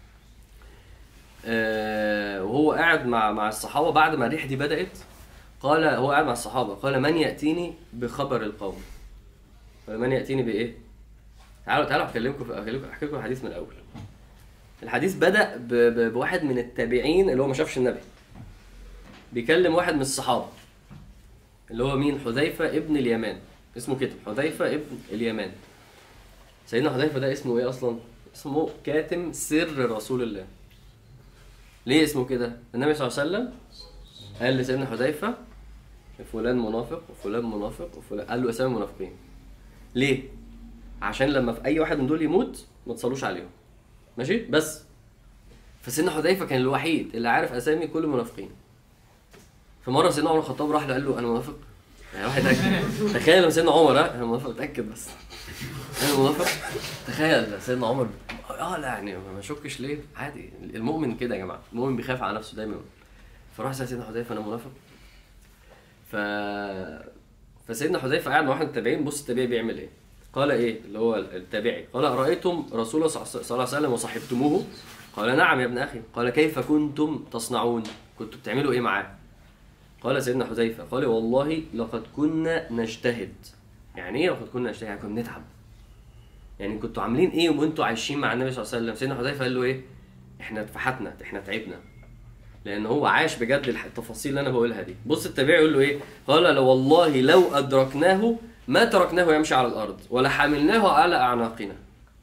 آه وهو قاعد مع مع الصحابه بعد ما الريح دي بدات قال هو قاعد مع الصحابه قال من ياتيني بخبر القوم قال من ياتيني بايه تعالوا تعالوا اكلمكم اكلمكم احكي لكم الحديث من الاول الحديث بدا ب... ب... بواحد من التابعين اللي هو ما شافش النبي بيكلم واحد من الصحابه اللي هو مين حذيفه ابن اليمان اسمه كده حذيفه ابن اليمان سيدنا حذيفه ده اسمه ايه اصلا اسمه كاتم سر رسول الله ليه اسمه كده النبي صلى الله عليه وسلم قال لسيدنا حذيفه فلان منافق وفلان منافق وفلان قال له اسامي المنافقين ليه عشان لما في اي واحد من دول يموت ما تصلوش عليهم ماشي بس فسيدنا حذيفه كان الوحيد اللي عارف اسامي كل المنافقين فمره سيدنا عمر الخطاب راح له قال له انا منافق يعني واحد أكد. تخيل لما سيدنا عمر ها انا منافق اتاكد بس انا منافق تخيل سيدنا عمر اه لا يعني ما اشكش ليه عادي المؤمن كده يا جماعه المؤمن بيخاف على نفسه دايما فراح سال سيدنا حذيفه انا منافق ف فسيدنا حذيفه قاعد مع واحد من التابعين بص التابعي بيعمل ايه قال ايه اللي هو التابعي قال ارايتم رسول الله صلى الله عليه وسلم وصحبتموه قال نعم يا ابن اخي قال كيف كنتم تصنعون كنتوا بتعملوا ايه معاه قال سيدنا حذيفه قال والله لقد كنا نجتهد يعني ايه لقد كنا نجتهد يعني كنا بنتعب يعني كنتوا عاملين ايه وانتوا عايشين مع النبي صلى الله عليه وسلم سيدنا حذيفه قال له ايه احنا اتفحتنا احنا تعبنا لان هو عاش بجد الح- التفاصيل اللي انا بقولها دي بص التابعي يقول له ايه قال لو والله لو ادركناه ما تركناه يمشي على الارض ولا حملناه على اعناقنا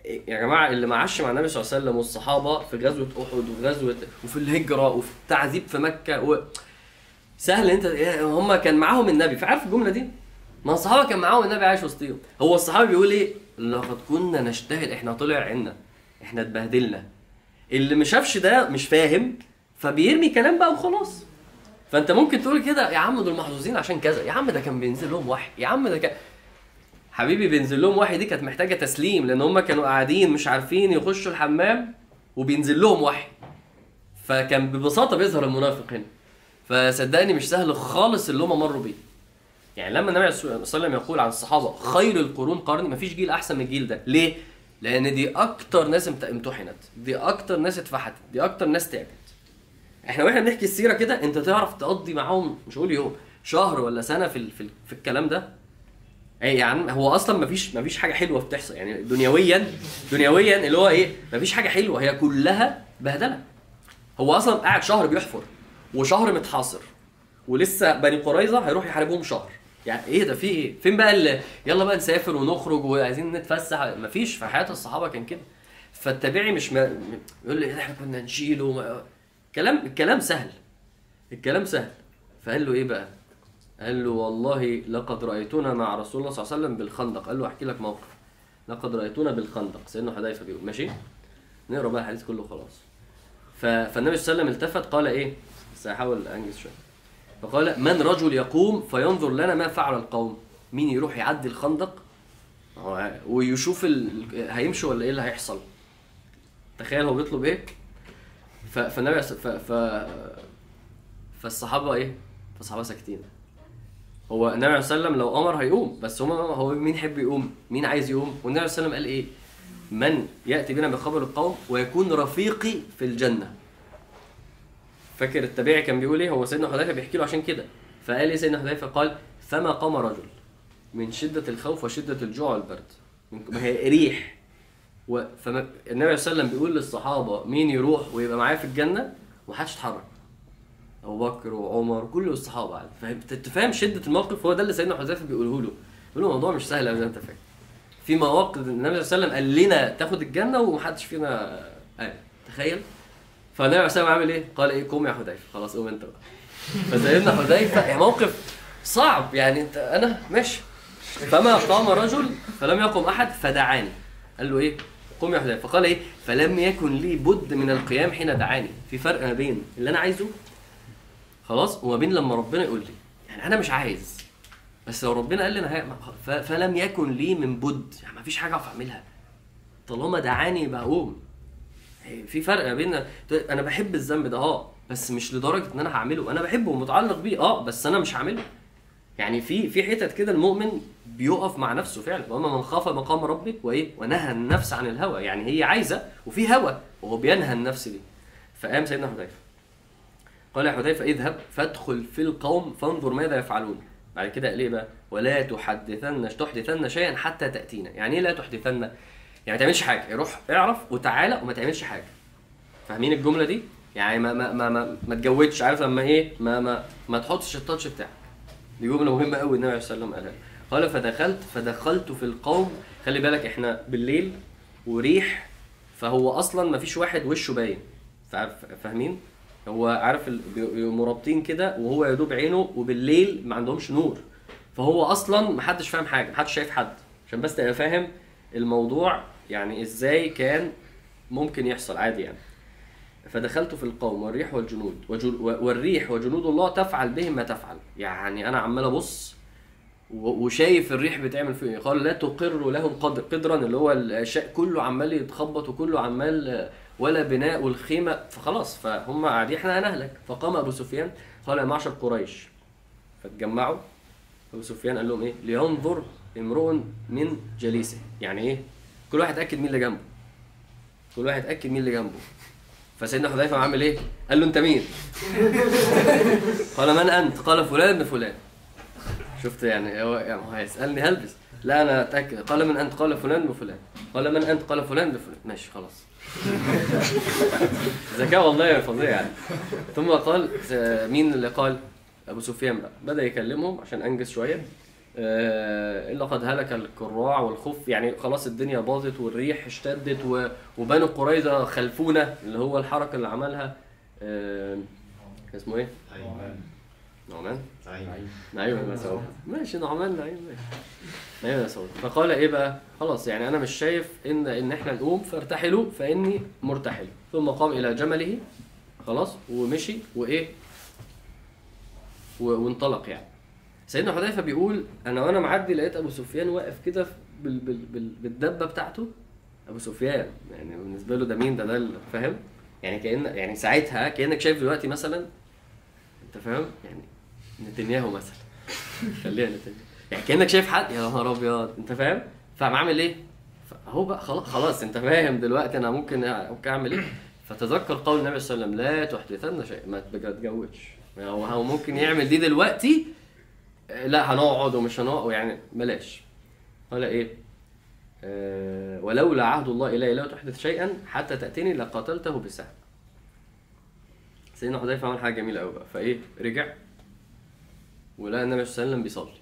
يا جماعه اللي ما عاش مع النبي صلى الله عليه وسلم والصحابه في غزوه احد وفي غزوه وفي الهجره وفي التعذيب في مكه و... سهل انت هم كان معاهم النبي فعارف الجمله دي ما الصحابه كان معاهم النبي عايش وسطيهم هو الصحابي بيقول ايه لقد كنا نجتهد احنا طلع عنا احنا اتبهدلنا اللي ما شافش ده مش فاهم فبيرمي كلام بقى وخلاص فانت ممكن تقول كده يا عم دول محظوظين عشان كذا يا عم ده كان بينزل لهم وحي يا عم ده كان حبيبي بينزل لهم وحي دي كانت محتاجه تسليم لان هم كانوا قاعدين مش عارفين يخشوا الحمام وبينزل لهم وحي فكان ببساطه بيظهر المنافق هنا فصدقني مش سهل خالص اللي هم مروا بيه يعني لما النبي صلى الله عليه وسلم يقول عن الصحابه خير القرون قرني مفيش جيل احسن من الجيل ده ليه لان دي اكتر ناس امت- امتحنت دي اكتر ناس اتفحتت دي اكتر ناس تعبت احنا واحنا بنحكي السيره كده انت تعرف تقضي معاهم مش هقول يوم شهر ولا سنه في ال- في, ال- في الكلام ده اي يعني هو اصلا مفيش مفيش حاجه حلوه بتحصل يعني دنيويا دنيويا اللي هو ايه مفيش حاجه حلوه هي كلها بهدله هو اصلا قاعد شهر بيحفر وشهر متحاصر ولسه بني قريظه هيروح يحاربهم شهر يعني ايه ده في ايه فين بقى اللي يلا بقى نسافر ونخرج وعايزين نتفسح مفيش في حياه الصحابه كان كده فالتابعي مش ما يقول لي احنا كنا نشيله ما... كلام الكلام سهل الكلام سهل فقال له ايه بقى قال له والله لقد رايتنا مع رسول الله صلى الله عليه وسلم بالخندق قال له احكي لك موقف لقد رايتنا بالخندق سيدنا حذيفه بيقول ماشي نقرا بقى الحديث كله خلاص ف... فالنبي صلى الله عليه وسلم التفت قال ايه بس هحاول انجز شويه فقال من رجل يقوم فينظر لنا ما فعل القوم مين يروح يعدي الخندق هو- ويشوف ال... هيمشي ولا ايه اللي هيحصل تخيل هو بيطلب ايه ف... فالنبي ف... ف... فالصحابه ايه فالصحابه ساكتين هو النبي صلى الله عليه وسلم لو امر هيقوم بس هم هو مين يحب يقوم مين عايز يقوم والنبي صلى الله عليه وسلم قال ايه من ياتي بنا بخبر القوم ويكون رفيقي في الجنه فاكر التابعي كان بيقول ايه هو سيدنا حذيفه بيحكي له عشان كده فقال ايه سيدنا حذيفه قال فما قام رجل من شده الخوف وشده الجوع والبرد من- ما هي ريح و... فما النبي صلى الله عليه وسلم بيقول للصحابه مين يروح ويبقى معايا في الجنه ومحدش اتحرك ابو بكر وعمر كل الصحابه عادي فانت تفهم شده الموقف هو ده اللي سيدنا حذيفه بيقوله له بيقول له الموضوع مش سهل قوي زي ما انت فاكر في مواقف النبي صلى الله عليه وسلم قال لنا تاخد الجنه ومحدش فينا قال تخيل فالنبي عليه الصلاه والسلام عامل ايه؟ قال ايه قوم يا حذيفه خلاص قوم انت بقى فسيدنا حذيفه يعني موقف صعب يعني انت انا ماشي فما قام رجل فلم يقم احد فدعاني قال له ايه؟ قم يا حذيفه فقال ايه؟ فلم يكن لي بد من القيام حين دعاني في فرق ما بين اللي انا عايزه خلاص وما بين لما ربنا يقول لي يعني انا مش عايز بس لو ربنا قال لي انا هي... ف... فلم يكن لي من بد يعني ما فيش حاجه اعرف اعملها طالما دعاني يبقى اقوم في فرق ما بين انا بحب الذنب ده اه بس مش لدرجه ان انا هعمله انا بحبه ومتعلق بيه اه بس انا مش هعمله يعني في في حتت كده المؤمن بيقف مع نفسه فعلا واما من خاف مقام ربك وايه ونهى النفس عن الهوى يعني هي عايزه وفي هوى وهو بينهى النفس دي فقام سيدنا حذيفه قال يا حذيفه اذهب فادخل في القوم فانظر ماذا يفعلون بعد كده قال ايه بقى ولا تحدثن تحدثن شيئا حتى تاتينا يعني ايه لا تحدثن يعني ما تعملش حاجه روح اعرف وتعالى وما تعملش حاجه فاهمين الجمله دي يعني ما ما ما ما, ما تجودش عارف لما ايه ما ما ما تحطش التاتش بتاعك دي جمله مهمه قوي النبي صلى الله عليه وسلم قالها قال فدخلت فدخلت في القوم خلي بالك احنا بالليل وريح فهو اصلا ما فيش واحد وشه باين فعارف فاهمين هو عارف ال- بيبقوا مرابطين كده وهو يا دوب عينه وبالليل ما عندهمش نور فهو اصلا ما حدش فاهم حاجه ما حدش شايف حد عشان بس تبقى فاهم الموضوع يعني ازاي كان ممكن يحصل عادي يعني فدخلت في القوم والريح والجنود وجل والريح وجنود الله تفعل بهم ما تفعل يعني انا عمال ابص و- وشايف الريح بتعمل فيه إيه. قال لا تقر لهم قدر قدرا اللي هو الشيء كله عمال يتخبط وكله عمال ولا بناء والخيمه فخلاص فهم قاعدين احنا هنهلك فقام ابو سفيان قال يا معشر قريش فتجمعوا ابو سفيان قال لهم ايه لينظر امرؤ من جليسه يعني ايه كل واحد اتاكد مين اللي جنبه كل واحد اتاكد مين اللي جنبه فسيدنا حذيفه عامل ايه قال له انت مين قال من انت قال فلان ابن فلان شفت يعني هو يعني هو هيسالني هلبس لا انا اتاكد قال من انت قال فلان ابن فلان قال من انت قال فلان ابن فلان ماشي خلاص ذكاء والله فظيع يعني ثم قال س- مين اللي قال ابو سفيان بقى بدا يكلمهم عشان انجز شويه آه، الا قد هلك الكراع والخف يعني خلاص الدنيا باظت والريح اشتدت و- وبنو قريظه خلفونا اللي هو الحركه اللي عملها آه، اسمه ايه؟ أيمن نعمان أيمن نعيم بن مسعود ماشي نعمان نعيم ماشي نعيم بن مسعود فقال ايه بقى خلاص يعني انا مش شايف ان ان احنا نقوم فارتحلوا فاني مرتحل ثم قام الى جمله خلاص ومشي وايه و- وانطلق يعني سيدنا حذيفه بيقول انا وانا معدي لقيت ابو سفيان واقف كده بال بال بال بالدبه بتاعته ابو سفيان يعني بالنسبه له ده مين ده ده ال- فاهم يعني كان يعني ساعتها كانك شايف دلوقتي مثلا انت فاهم يعني نتنياهو مثلا خليها نتنياهو يعني كانك شايف حد يا نهار ابيض انت فاهم فقام عامل ايه هو بقى خلاص خلاص انت فاهم دلوقتي انا ممكن ممكن اعمل ايه فتذكر قول النبي صلى الله عليه وسلم لا تحدثن شيء ما تتجوزش هو هو ممكن يعمل دي دلوقتي آه، لا هنقعد ومش هنقعد يعني بلاش ولا ايه آه ولولا عهد الله الي لا تحدث شيئا حتى تاتيني لقاتلته بسهم سيدنا حذيفه عمل حاجه جميله قوي بقى فايه رجع ولقى النبي صلى الله عليه وسلم بيصلي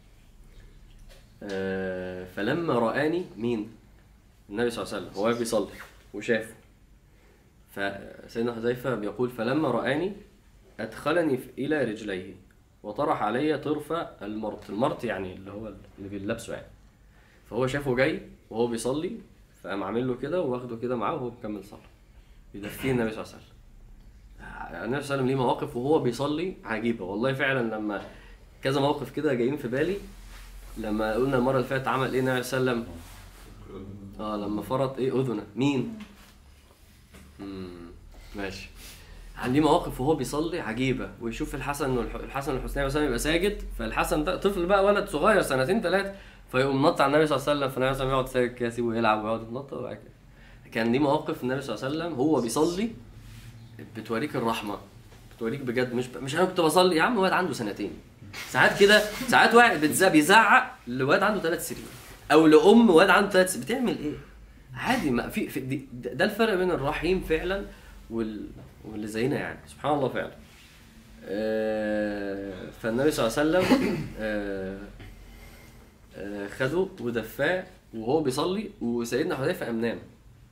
آه فلما رآني مين؟ النبي صلى الله عليه وسلم هو واقف بيصلي وشافه فسيدنا حذيفه بيقول فلما رآني أدخلني في- إلى رجليه وطرح علي طرف المرط المرط يعني اللي هو اللي بيلبسه يعني فهو شافه جاي وهو بيصلي فقام عامل له كده واخده كده معاه وهو مكمل صلاة يدفيه النبي صلى الله عليه وسلم النبي صلى الله عليه وسلم ليه مواقف وهو بيصلي عجيبة والله فعلا لما كذا موقف كده جايين في بالي لما قلنا المرة اللي فاتت عمل ايه النبي صلى الله عليه وسلم اه لما فرط ايه اذنه مين؟ مم. ماشي عندي مواقف وهو بيصلي عجيبه ويشوف الحسن والح... الحسن والحسين مثلا يبقى ساجد فالحسن ده طفل بقى ولد صغير سنتين ثلاثه فيقوم نط على النبي صلى الله عليه وسلم فالنبي صلى الله عليه وسلم يقعد ساجد كده يسيبه يلعب ويقعد يتنطط وبعد كده كان دي مواقف النبي صلى الله عليه وسلم هو بيصلي بتوريك الرحمه بتوريك بجد مش مش انا كنت بصلي يا عم واد عنده سنتين ساعات كده ساعات واحد بتز- بيزعق لواد عنده ثلاث سنين او لام واد عنده ثلاث سنين بتعمل ايه؟ عادي ما في, في دي ده ده الفرق بين الرحيم فعلا وال واللي زينا يعني سبحان الله فعلا آه، فالنبي صلى الله عليه وسلم آه، آه، خده ودفاه وهو بيصلي وسيدنا حذيفه قام نام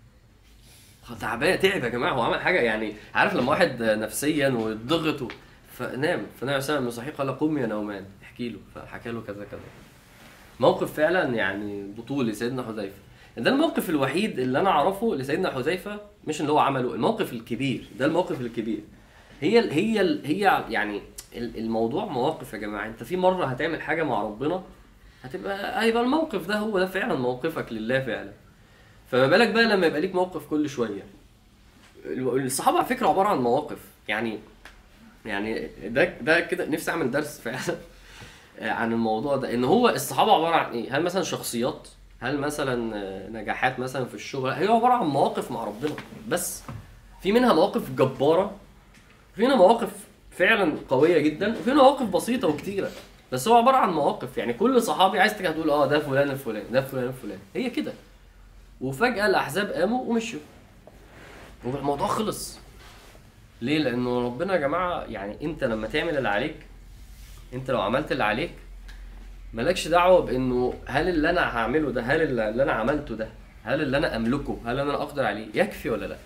تعبان تعب يا جماعه هو عمل حاجه يعني عارف لما واحد نفسيا وضغط و- فنام فالنبي صلى الله عليه وسلم صحيح قال قم يا نومان احكي له فحكى له كذا كذا موقف فعلا يعني بطولي سيدنا حذيفه ده الموقف الوحيد اللي انا اعرفه لسيدنا حذيفه مش اللي هو عمله الموقف الكبير ده الموقف الكبير هي ال هي ال هي يعني ال- الموضوع مواقف يا جماعه انت في مره هتعمل حاجه مع ربنا هتبقى هيبقى الموقف ده هو ده فعلا موقفك لله فعلا فما بالك بقى لما يبقى ليك موقف كل شويه ال- الصحابه على فكره عباره عن مواقف يعني يعني ده ده كده نفسي اعمل درس فعلا عن الموضوع ده ان هو الصحابه عباره عن ايه؟ هل مثلا شخصيات؟ هل مثلا آه، نجاحات مثلا في الشغل؟ هي عباره عن مواقف مع ربنا بس في منها مواقف جباره في منها مواقف فعلا قويه جدا وفي منها مواقف بسيطه وكتيره بس هو عباره عن مواقف يعني كل صحابي عايز تيجي تقول اه ده فلان الفلاني ده فلان الفلاني هي كده وفجاه الاحزاب قاموا ومشوا والموضوع خلص ليه؟ لانه ربنا يا جماعه يعني انت لما تعمل اللي عليك انت لو عملت اللي عليك مالكش دعوه بانه هل اللي انا هعمله ده هل اللي انا عملته ده هل اللي انا املكه هل انا اقدر عليه يكفي ولا لا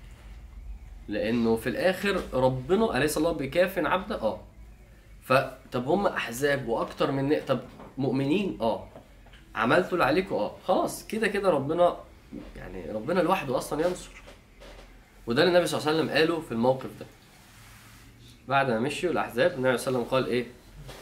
لانه في الاخر ربنا اليس الله بكاف عبده اه فطب هم احزاب واكتر من طب مؤمنين اه عملتوا اللي عليكم اه خلاص كده كده ربنا يعني ربنا لوحده اصلا ينصر وده اللي النبي صلى الله عليه وسلم قاله في الموقف ده بعد ما مشيوا الاحزاب النبي صلى الله عليه وسلم قال ايه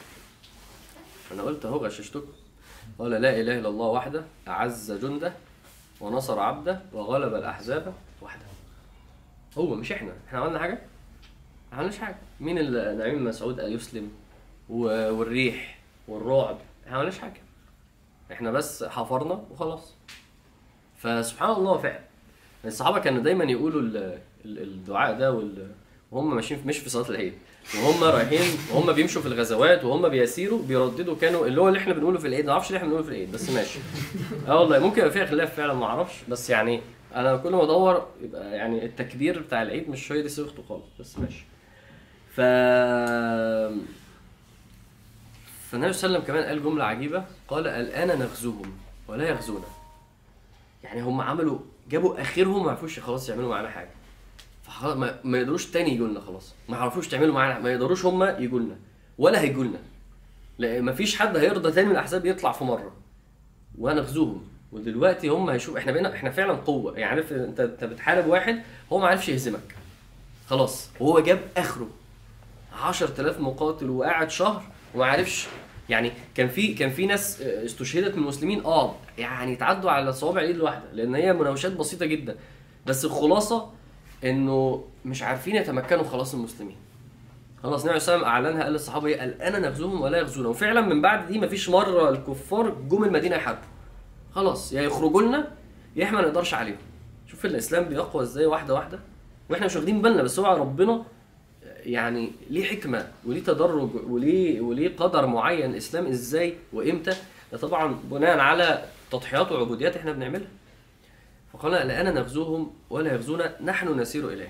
انا قلت اهو غششتكم قال لا اله الا الله وحده اعز جنده ونصر عبده وغلب الاحزاب وحده هو مش احنا احنا عملنا حاجه ما عملناش حاجه مين اللي نعيم بن مسعود قال يسلم و- والريح والرعب احنا ما عملناش حاجه احنا بس حفرنا وخلاص فسبحان الله فعلا الصحابه كانوا دايما يقولوا ال- ال- الدعاء ده وال- وهم ماشيين في- مش في صلاه العيد وهم رايحين وهم بيمشوا في الغزوات وهم بيسيروا بيرددوا كانوا اللي هو اللي احنا بنقوله في العيد ما اعرفش ليه احنا بنقوله في العيد بس ماشي اه والله ممكن يبقى فيها خلاف فعلا ما اعرفش بس يعني انا كل ما ادور يبقى يعني التكبير بتاع العيد مش هي دي صيغته خالص بس ماشي ف ف فالنبي صلى الله عليه وسلم كمان قال جمله عجيبه قال الان نغزوهم ولا يغزونا يعني هم عملوا جابوا اخرهم ما عرفوش خلاص يعملوا معانا حاجه فخلاص ما, ما يقدروش تاني يجوا لنا خلاص ما يعرفوش تعملوا معانا ما يقدروش هم يجوا لنا ولا هيجوا لنا لا ما فيش حد هيرضى تاني من الاحزاب يطلع في مره وهنغزوهم ودلوقتي هم هيشوف احنا بقينا احنا فعلا قوه يعني عارف انت انت بتحارب واحد هو ما عرفش يهزمك خلاص هو جاب اخره 10000 مقاتل وقاعد شهر وما عرفش يعني كان في كان في ناس اه، استشهدت من المسلمين اه يعني تعدوا على صوابع الايد الواحده لان هي مناوشات بسيطه جدا بس الخلاصه انه مش عارفين يتمكنوا خلاص المسلمين خلاص النبي صلى الله عليه وسلم اعلنها قال للصحابه ايه قال انا نغزوهم ولا يغزونا وفعلا من بعد دي مفيش مره الكفار جم المدينه يحاربوا خلاص يا يخرجوا لنا يا احنا ما نقدرش عليهم شوف الاسلام بيقوى ازاي واحده واحده واحنا مش واخدين بالنا بس هو ربنا يعني ليه حكمه وليه تدرج وليه وليه قدر معين الاسلام ازاي وامتى ده طبعا بناء على تضحيات وعبوديات احنا بنعملها فقال الان نغزوهم ولا يغزونا نحن نسير اليه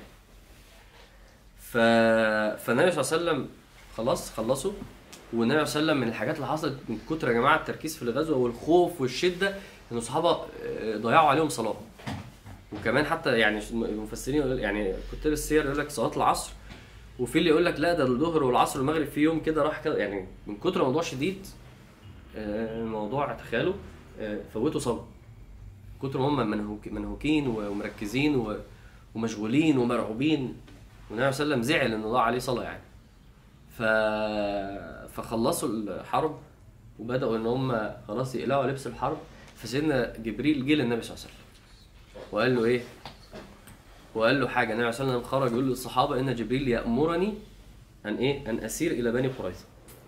ف... فالنبي صلى الله عليه وسلم خلاص خلصوا والنبي صلى الله عليه وسلم من الحاجات اللي حصلت من كتر يا جماعه التركيز في الغزوه والخوف والشده ان الصحابه آه، ضيعوا عليهم صلاه وكمان حتى يعني المفسرين يقول يعني كتاب السير يقول لك صلاه العصر وفي اللي يقول لك لا ده الظهر والعصر والمغرب في يوم كده راح كده يعني من كتر الموضوع شديد آه، الموضوع تخيلوا آه، فوتوا صلاه كتر ما هم منهوك منهوكين ومركزين و- ومشغولين ومرعوبين والنبي صلى الله عليه وسلم زعل انه ضاع عليه صلاه يعني ف... فخلصوا الحرب وبداوا ان هم خلاص يقلعوا لبس الحرب فسيدنا جبريل جه للنبي صلى الله عليه وسلم وقال له ايه؟ وقال له حاجه النبي صلى الله عليه وسلم خرج يقول للصحابه ان جبريل يامرني ان ايه؟ ان اسير الى بني قريظه.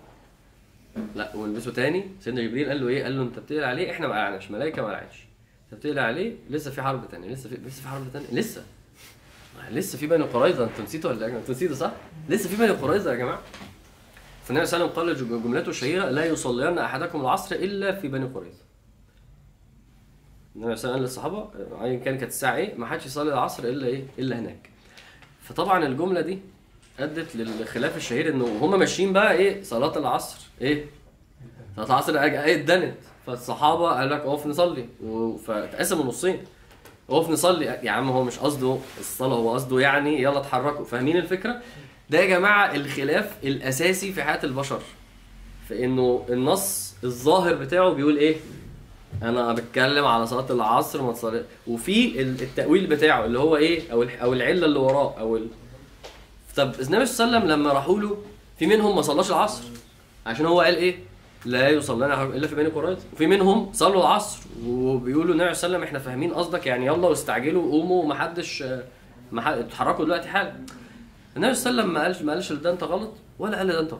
لا ولبسه تاني سيدنا جبريل قال له ايه؟ قال له انت بتقلع عليه احنا ما قلعناش ملائكه ما قلعناش. انت بتقلع عليه لسه في حرب تانية لسه في لسه في حرب تانية لسه لسه في بني قريظه انتوا نسيتوا ولا ايه؟ انتوا نسيتوا صح؟ لسه في بني قريظه يا جماعه. فالنبي صلى الله عليه وسلم قال جملته الشهيره لا يصلين احدكم العصر الا في بني قريظه. النبي صلى الله عليه وسلم قال للصحابه ايا كان كانت الساعه ايه ما حدش يصلي العصر الا ايه؟ الا هناك. فطبعا الجمله دي ادت للخلاف الشهير انه هم ماشيين بقى ايه صلاه العصر ايه؟ صلاه العصر ايه اتدنت فالصحابه قال لك اقف نصلي و- فاتقسموا نصين اقف نصلي يا عم هو مش قصده الصلاه هو قصده يعني يلا اتحركوا فاهمين الفكره؟ ده يا جماعه الخلاف الاساسي في حياه البشر في انه النص الظاهر بتاعه بيقول ايه؟ انا بتكلم على صلاه العصر ما تصلي وفي ال- التاويل بتاعه اللي هو ايه او الح- او العله اللي وراه او ال... طب النبي صلى الله عليه وسلم لما راحوا له في منهم ما صلاش العصر عشان هو قال ايه لا يصلين أحد الا في بني قريظه وفي منهم صلوا العصر وبيقولوا النبي صلى الله عليه وسلم احنا فاهمين قصدك يعني يلا واستعجلوا قوموا ومحدش ما حد- اتحركوا دلوقتي حالا النبي صلى الله عليه وسلم ما قالش ما قالش ده انت غلط ولا قال ده انت غلط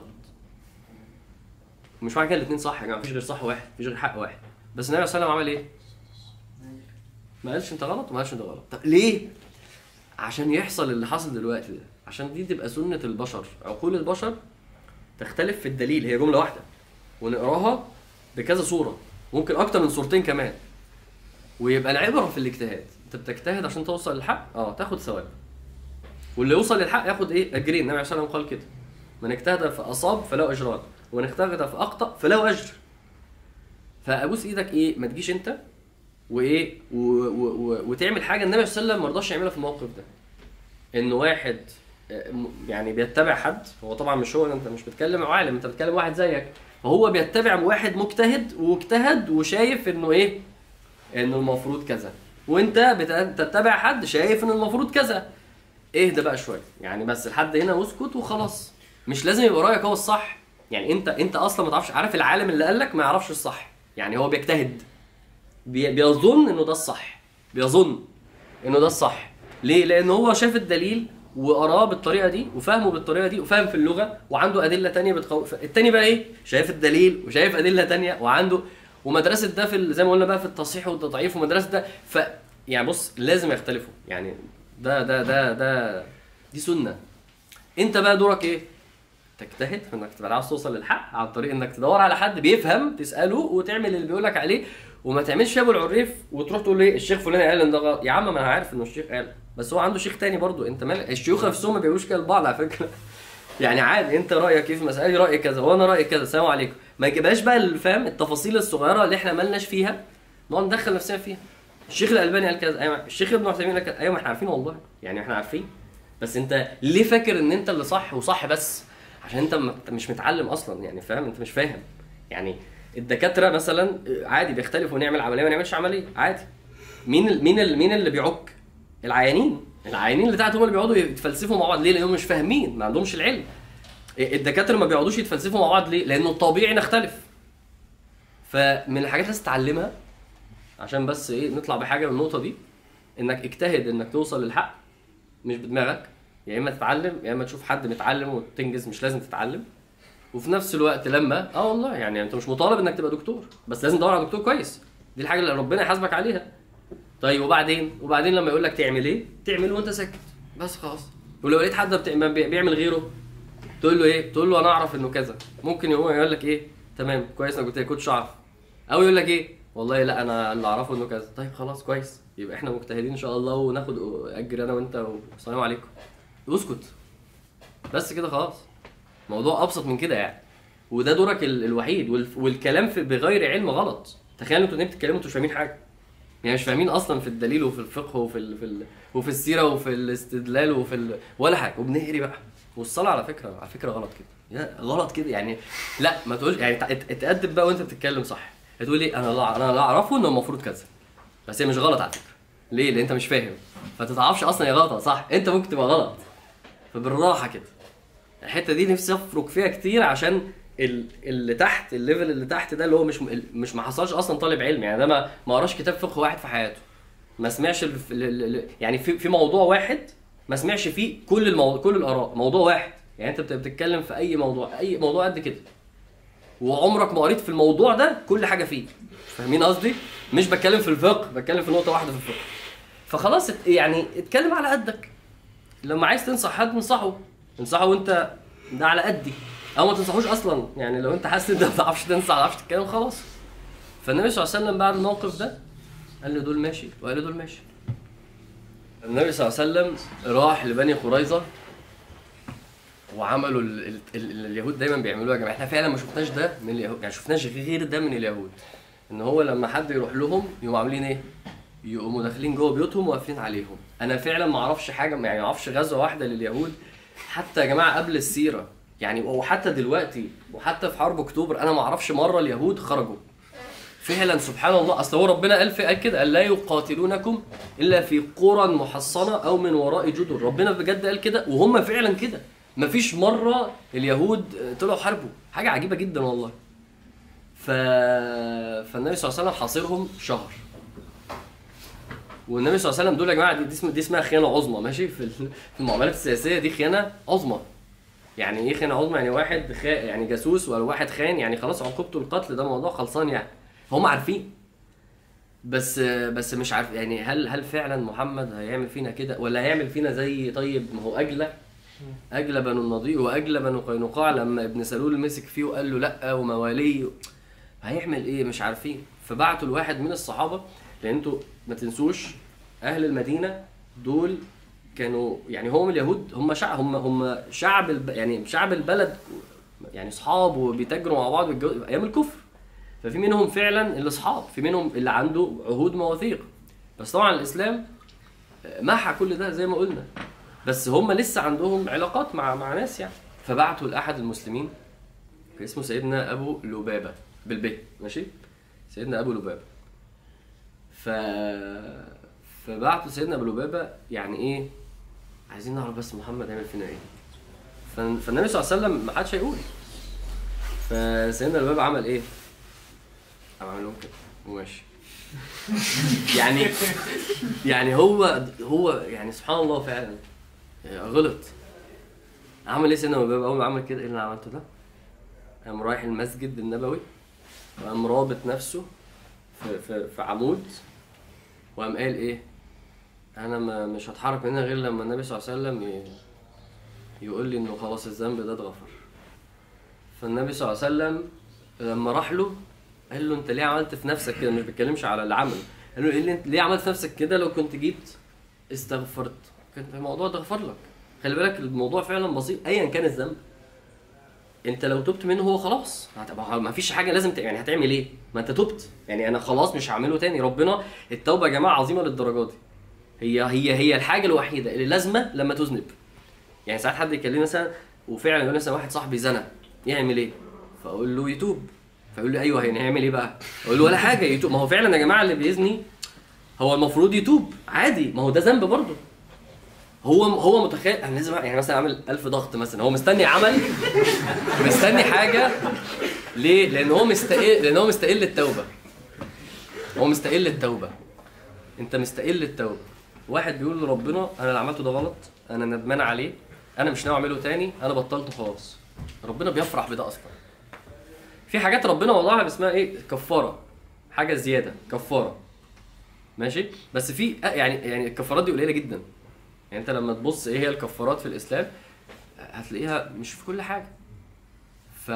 مش معنى كده الاثنين صح يا جماعه مفيش غير صح واحد مفيش غير حق واحد بس النبي صلى الله عليه وسلم عمل ايه؟ ما قالش انت غلط وما قالش انت غلط طب ليه؟ عشان يحصل اللي حصل دلوقتي ده عشان دي تبقى سنة البشر عقول البشر تختلف في الدليل هي جملة واحدة ونقراها بكذا صورة ممكن أكتر من صورتين كمان ويبقى العبرة في الاجتهاد أنت بتجتهد عشان توصل للحق اه تاخد ثواب واللي يوصل للحق ياخد ايه اجرين النبي عليه الصلاه والسلام قال كده من اجتهد فاصاب فله اجران ومن اجتهد فاخطا فله اجر فابوس ايدك ايه ما تجيش انت وايه و... و... و... وتعمل حاجه النبي صلى الله عليه وسلم ما رضاش يعملها في الموقف ده ان واحد آه، م- يعني بيتبع حد هو طبعا مش هو انت مش بتكلم عالم انت بتكلم واحد زيك فهو بيتبع واحد مجتهد واجتهد وشايف انه ايه انه المفروض كذا وانت بت- بتتبع حد شايف ان المفروض كذا اهدى بقى شويه يعني بس لحد هنا واسكت وخلاص مش لازم يبقى رايك هو الصح يعني انت انت اصلا ما تعرفش عارف العالم اللي قال لك ما يعرفش الصح يعني هو بيجتهد بي- بيظن انه ده الصح بيظن انه ده الصح ليه لان هو شاف الدليل وقراه بالطريقه دي وفهمه بالطريقه دي وفاهم في اللغه وعنده ادله تانية بتقو... ف- التاني بقى ايه شايف الدليل وشايف ادله تانية وعنده ومدرسه ده في ال- زي ما قلنا بقى في التصحيح والتضعيف ومدرسه ده ف يعني بص لازم يختلفوا يعني ده ده ده ده دي سنه انت بقى دورك ايه تجتهد في انك تبقى عاوز توصل للحق عن طريق انك تدور على حد بيفهم تساله وتعمل اللي بيقول لك عليه وما تعملش يا ابو العريف وتروح تقول ليه الشيخ فلان قال ان ده غلط يا عم ما انا عارف انه الشيخ قال بس هو عنده شيخ تاني برضو انت مال الشيوخ نفسهم ما بيقولوش كده لبعض على فكره يعني عادي انت رايك ايه في مساله رايي كذا وانا رايي كذا السلام عليكم ما يجيبهاش بقى ال- فاهم التفاصيل الصغيره اللي احنا مالناش فيها نقعد ندخل نفسنا فيها الشيخ الالباني قال كذا ايوه الشيخ ابن عثيمين قال كذا ايوه ما احنا عارفين والله يعني احنا عارفين بس انت ليه فاكر ان انت اللي صح وصح بس عشان انت م- أنت مش متعلم اصلا يعني فاهم انت مش فاهم يعني الدكاتره مثلا عادي بيختلفوا نعمل عمليه ما نعملش عمليه عادي مين ال مين ال مين اللي بيعك العيانين العيانين اللي تحت هم اللي بيقعدوا يتفلسفوا مع بعض ليه لانهم مش فاهمين ما عندهمش العلم الدكاتره ما بيقعدوش يتفلسفوا مع بعض ليه لانه طبيعي نختلف فمن الحاجات اللي لازم تتعلمها عشان بس ايه نطلع بحاجه من النقطه دي انك اجتهد انك توصل للحق مش بدماغك يا اما تتعلم يا اما تشوف حد متعلم وتنجز مش لازم تتعلم وفي نفس الوقت لما اه والله يعني انت مش مطالب انك تبقى دكتور بس لازم تدور على دكتور كويس دي الحاجه اللي ربنا يحاسبك عليها طيب وبعدين وبعدين لما يقول لك تعمل ايه تعمل وانت ساكت بس خلاص ولو لقيت حد بت- ما بي- بيعمل غيره تقول له ايه تقول له انا اعرف انه كذا ممكن هو يقول لك ايه تمام كويس انا كنت كنتش اعرف او يقول لك ايه والله لا انا اللي اعرفه انه كذا طيب خلاص كويس يبقى احنا مجتهدين ان شاء الله وناخد اجر انا وانت والسلام عليكم اسكت بس كده خلاص موضوع ابسط من كده يعني وده دورك ال- الوحيد والف- والكلام في بغير علم غلط تخيلوا انتوا اتنين بتتكلموا انتوا مش فاهمين حاجه يعني مش فاهمين اصلا في الدليل وفي الفقه وفي ال... في ال... وفي السيره وفي الاستدلال وفي ال... ولا حاجه وبنهري بقى والصلاه على فكره على فكره غلط كده يا غلط كده يعني لا ما تقولش يعني ات- اتأدب بقى وانت بتتكلم صح تقول لي انا لا انا لا اعرفه انه المفروض كذا بس هي مش غلط على فكره ليه لان انت مش فاهم فتتعرفش اصلا هي غلط ولا صح انت ممكن تبقى غلط فبالراحه كده الحته دي نفسي افرك فيها كتير عشان ال- اللي تحت الليفل اللي تحت ده اللي هو مش مش ما حصلش اصلا طالب علم يعني ده ما ما قراش كتاب فقه واحد في حياته ما سمعش ال- ال- ال- يعني في في موضوع واحد ما سمعش فيه كل الموضوع كل الاراء موضوع واحد يعني انت بت- بتتكلم في اي موضوع اي موضوع قد كده وعمرك ما قريت في الموضوع ده كل حاجه فيه فاهمين قصدي مش بتكلم في الفقه بتكلم في نقطه واحده في الفقه فخلاص ات- يعني اتكلم على قدك لما عايز تنصح حد انصحه انصحه وانت ده على قدي او ما تنصحوش اصلا يعني لو انت حاسس ان انت ما بتعرفش تنصح ما بتعرفش تتكلم خلاص فالنبي صلى الله عليه وسلم بعد الموقف ده قال له دول ماشي وقال له دول ماشي النبي صلى الله عليه وسلم راح لبني قريظه وعملوا ال... ال... ال... اليهود دايما بيعملوها يا جماعه احنا فعلا ما شفناش ده من اليهود يعني شفناش غير ده من اليهود ان هو لما حد يروح لهم يقوموا عاملين ايه يقوموا داخلين جوه بيوتهم وقافلين عليهم انا فعلا ما اعرفش حاجه يعني ما اعرفش غزوه واحده لليهود حتى يا جماعه قبل السيره يعني وحتى دلوقتي وحتى في حرب اكتوبر انا ما اعرفش مره اليهود خرجوا فعلا سبحان الله اصل هو ربنا قال في قال كده قال لا يقاتلونكم الا في قرى محصنه او من وراء جدر ربنا بجد قال كده وهم فعلا كده مفيش مره اليهود طلعوا حاربوا حاجه عجيبه جدا والله ف... فالنبي صلى الله عليه وسلم حاصرهم شهر والنبي صلى الله عليه وسلم دول يا جماعه دي, دي, اسم- دي اسمها خيانه عظمى ماشي في ال- في المعاملات السياسيه دي خيانه عظمى يعني ايه خيانه عظمى يعني واحد خا... يعني جاسوس ولا واحد خان يعني خلاص عقوبته القتل ده موضوع خلصان يعني هم عارفين بس بس مش عارف يعني هل هل فعلا محمد هيعمل فينا كده ولا هيعمل فينا زي طيب ما هو اجلى اجلى بنو النضير واجلى بنو قينقاع لما ابن سلول مسك فيه وقال له لا ومواليه هيعمل ايه مش عارفين فبعتوا الواحد من الصحابه لان انتوا ما تنسوش اهل المدينه دول كانوا يعني هم اليهود هم شعب هم هم شعب الب... يعني شعب البلد يعني اصحاب وبيتاجروا مع بعض ويتجوزوا ايام الكفر ففي منهم فعلا اللي اصحاب في منهم اللي عنده عهود مواثيق بس طبعا الاسلام محى كل ده زي ما قلنا بس هم لسه عندهم علاقات مع مع ناس يعني فبعتوا لاحد المسلمين كان اسمه سيدنا ابو لبابه بالب ماشي سيدنا ابو لبابه ف فبعتوا سيدنا ابو لبابه يعني ايه عايزين نعرف بس محمد هيعمل فينا ايه ف- فالنبي صلى الله عليه وسلم ما حدش هيقول فسيدنا لبابه عمل ايه؟ قام عامل لهم كده وماشي يعني يعني هو هو يعني سبحان الله فعلا غلط عمل ايه سيدنا لبابه اول ما عمل كده ايه اللي انا عملته ده؟ قام رايح المسجد النبوي وقام رابط نفسه في في في عمود وقام قال ايه؟ انا ما مش هتحرك من هنا غير لما النبي صلى الله عليه وسلم ي- يقول لي انه خلاص الذنب ده اتغفر فالنبي صلى الله عليه وسلم لما راح له قال له انت ليه عملت في نفسك كده مش بيتكلمش على العمل قال له ايه اللي انت ليه عملت في نفسك كده لو كنت جيت استغفرت كان الموضوع ده غفر لك خلي بالك الموضوع فعلا بسيط ايا كان الذنب انت لو تبت منه هو خلاص هتبقى ما فيش حاجه لازم ت... يعني هتعمل ايه ما انت تبت يعني انا خلاص مش هعمله تاني ربنا التوبه يا جماعه عظيمه للدرجه دي هي هي هي الحاجه الوحيده اللي لازمه لما تذنب يعني ساعات حد يكلمني مثلا وفعلا يقول لي مثلا واحد صاحبي زنى يعمل ايه فاقول له يتوب فيقول لي ايوه يعني هيعمل ايه بقى اقول له ولا حاجه يتوب ما هو فعلا يا جماعه اللي بيزني هو المفروض يتوب عادي ما هو ده ذنب برضه هو هو متخيل انا لازم أعمل- يعني مثلا اعمل ألف ضغط مثلا هو مستني عمل مستني حاجه ليه؟ لان هو مستقل لان هو مستقل التوبه هو مستقل التوبه انت مستقل التوبه واحد بيقول لربنا انا اللي عملته ده غلط انا ندمان عليه انا مش ناوي اعمله تاني انا بطلته خلاص ربنا بيفرح بده اصلا في حاجات ربنا وضعها اسمها ايه كفاره حاجه زياده كفاره ماشي بس في آه، يعني يعني الكفارات دي قليله جدا يعني انت لما تبص ايه هي الكفارات في الاسلام هتلاقيها مش في كل حاجه ف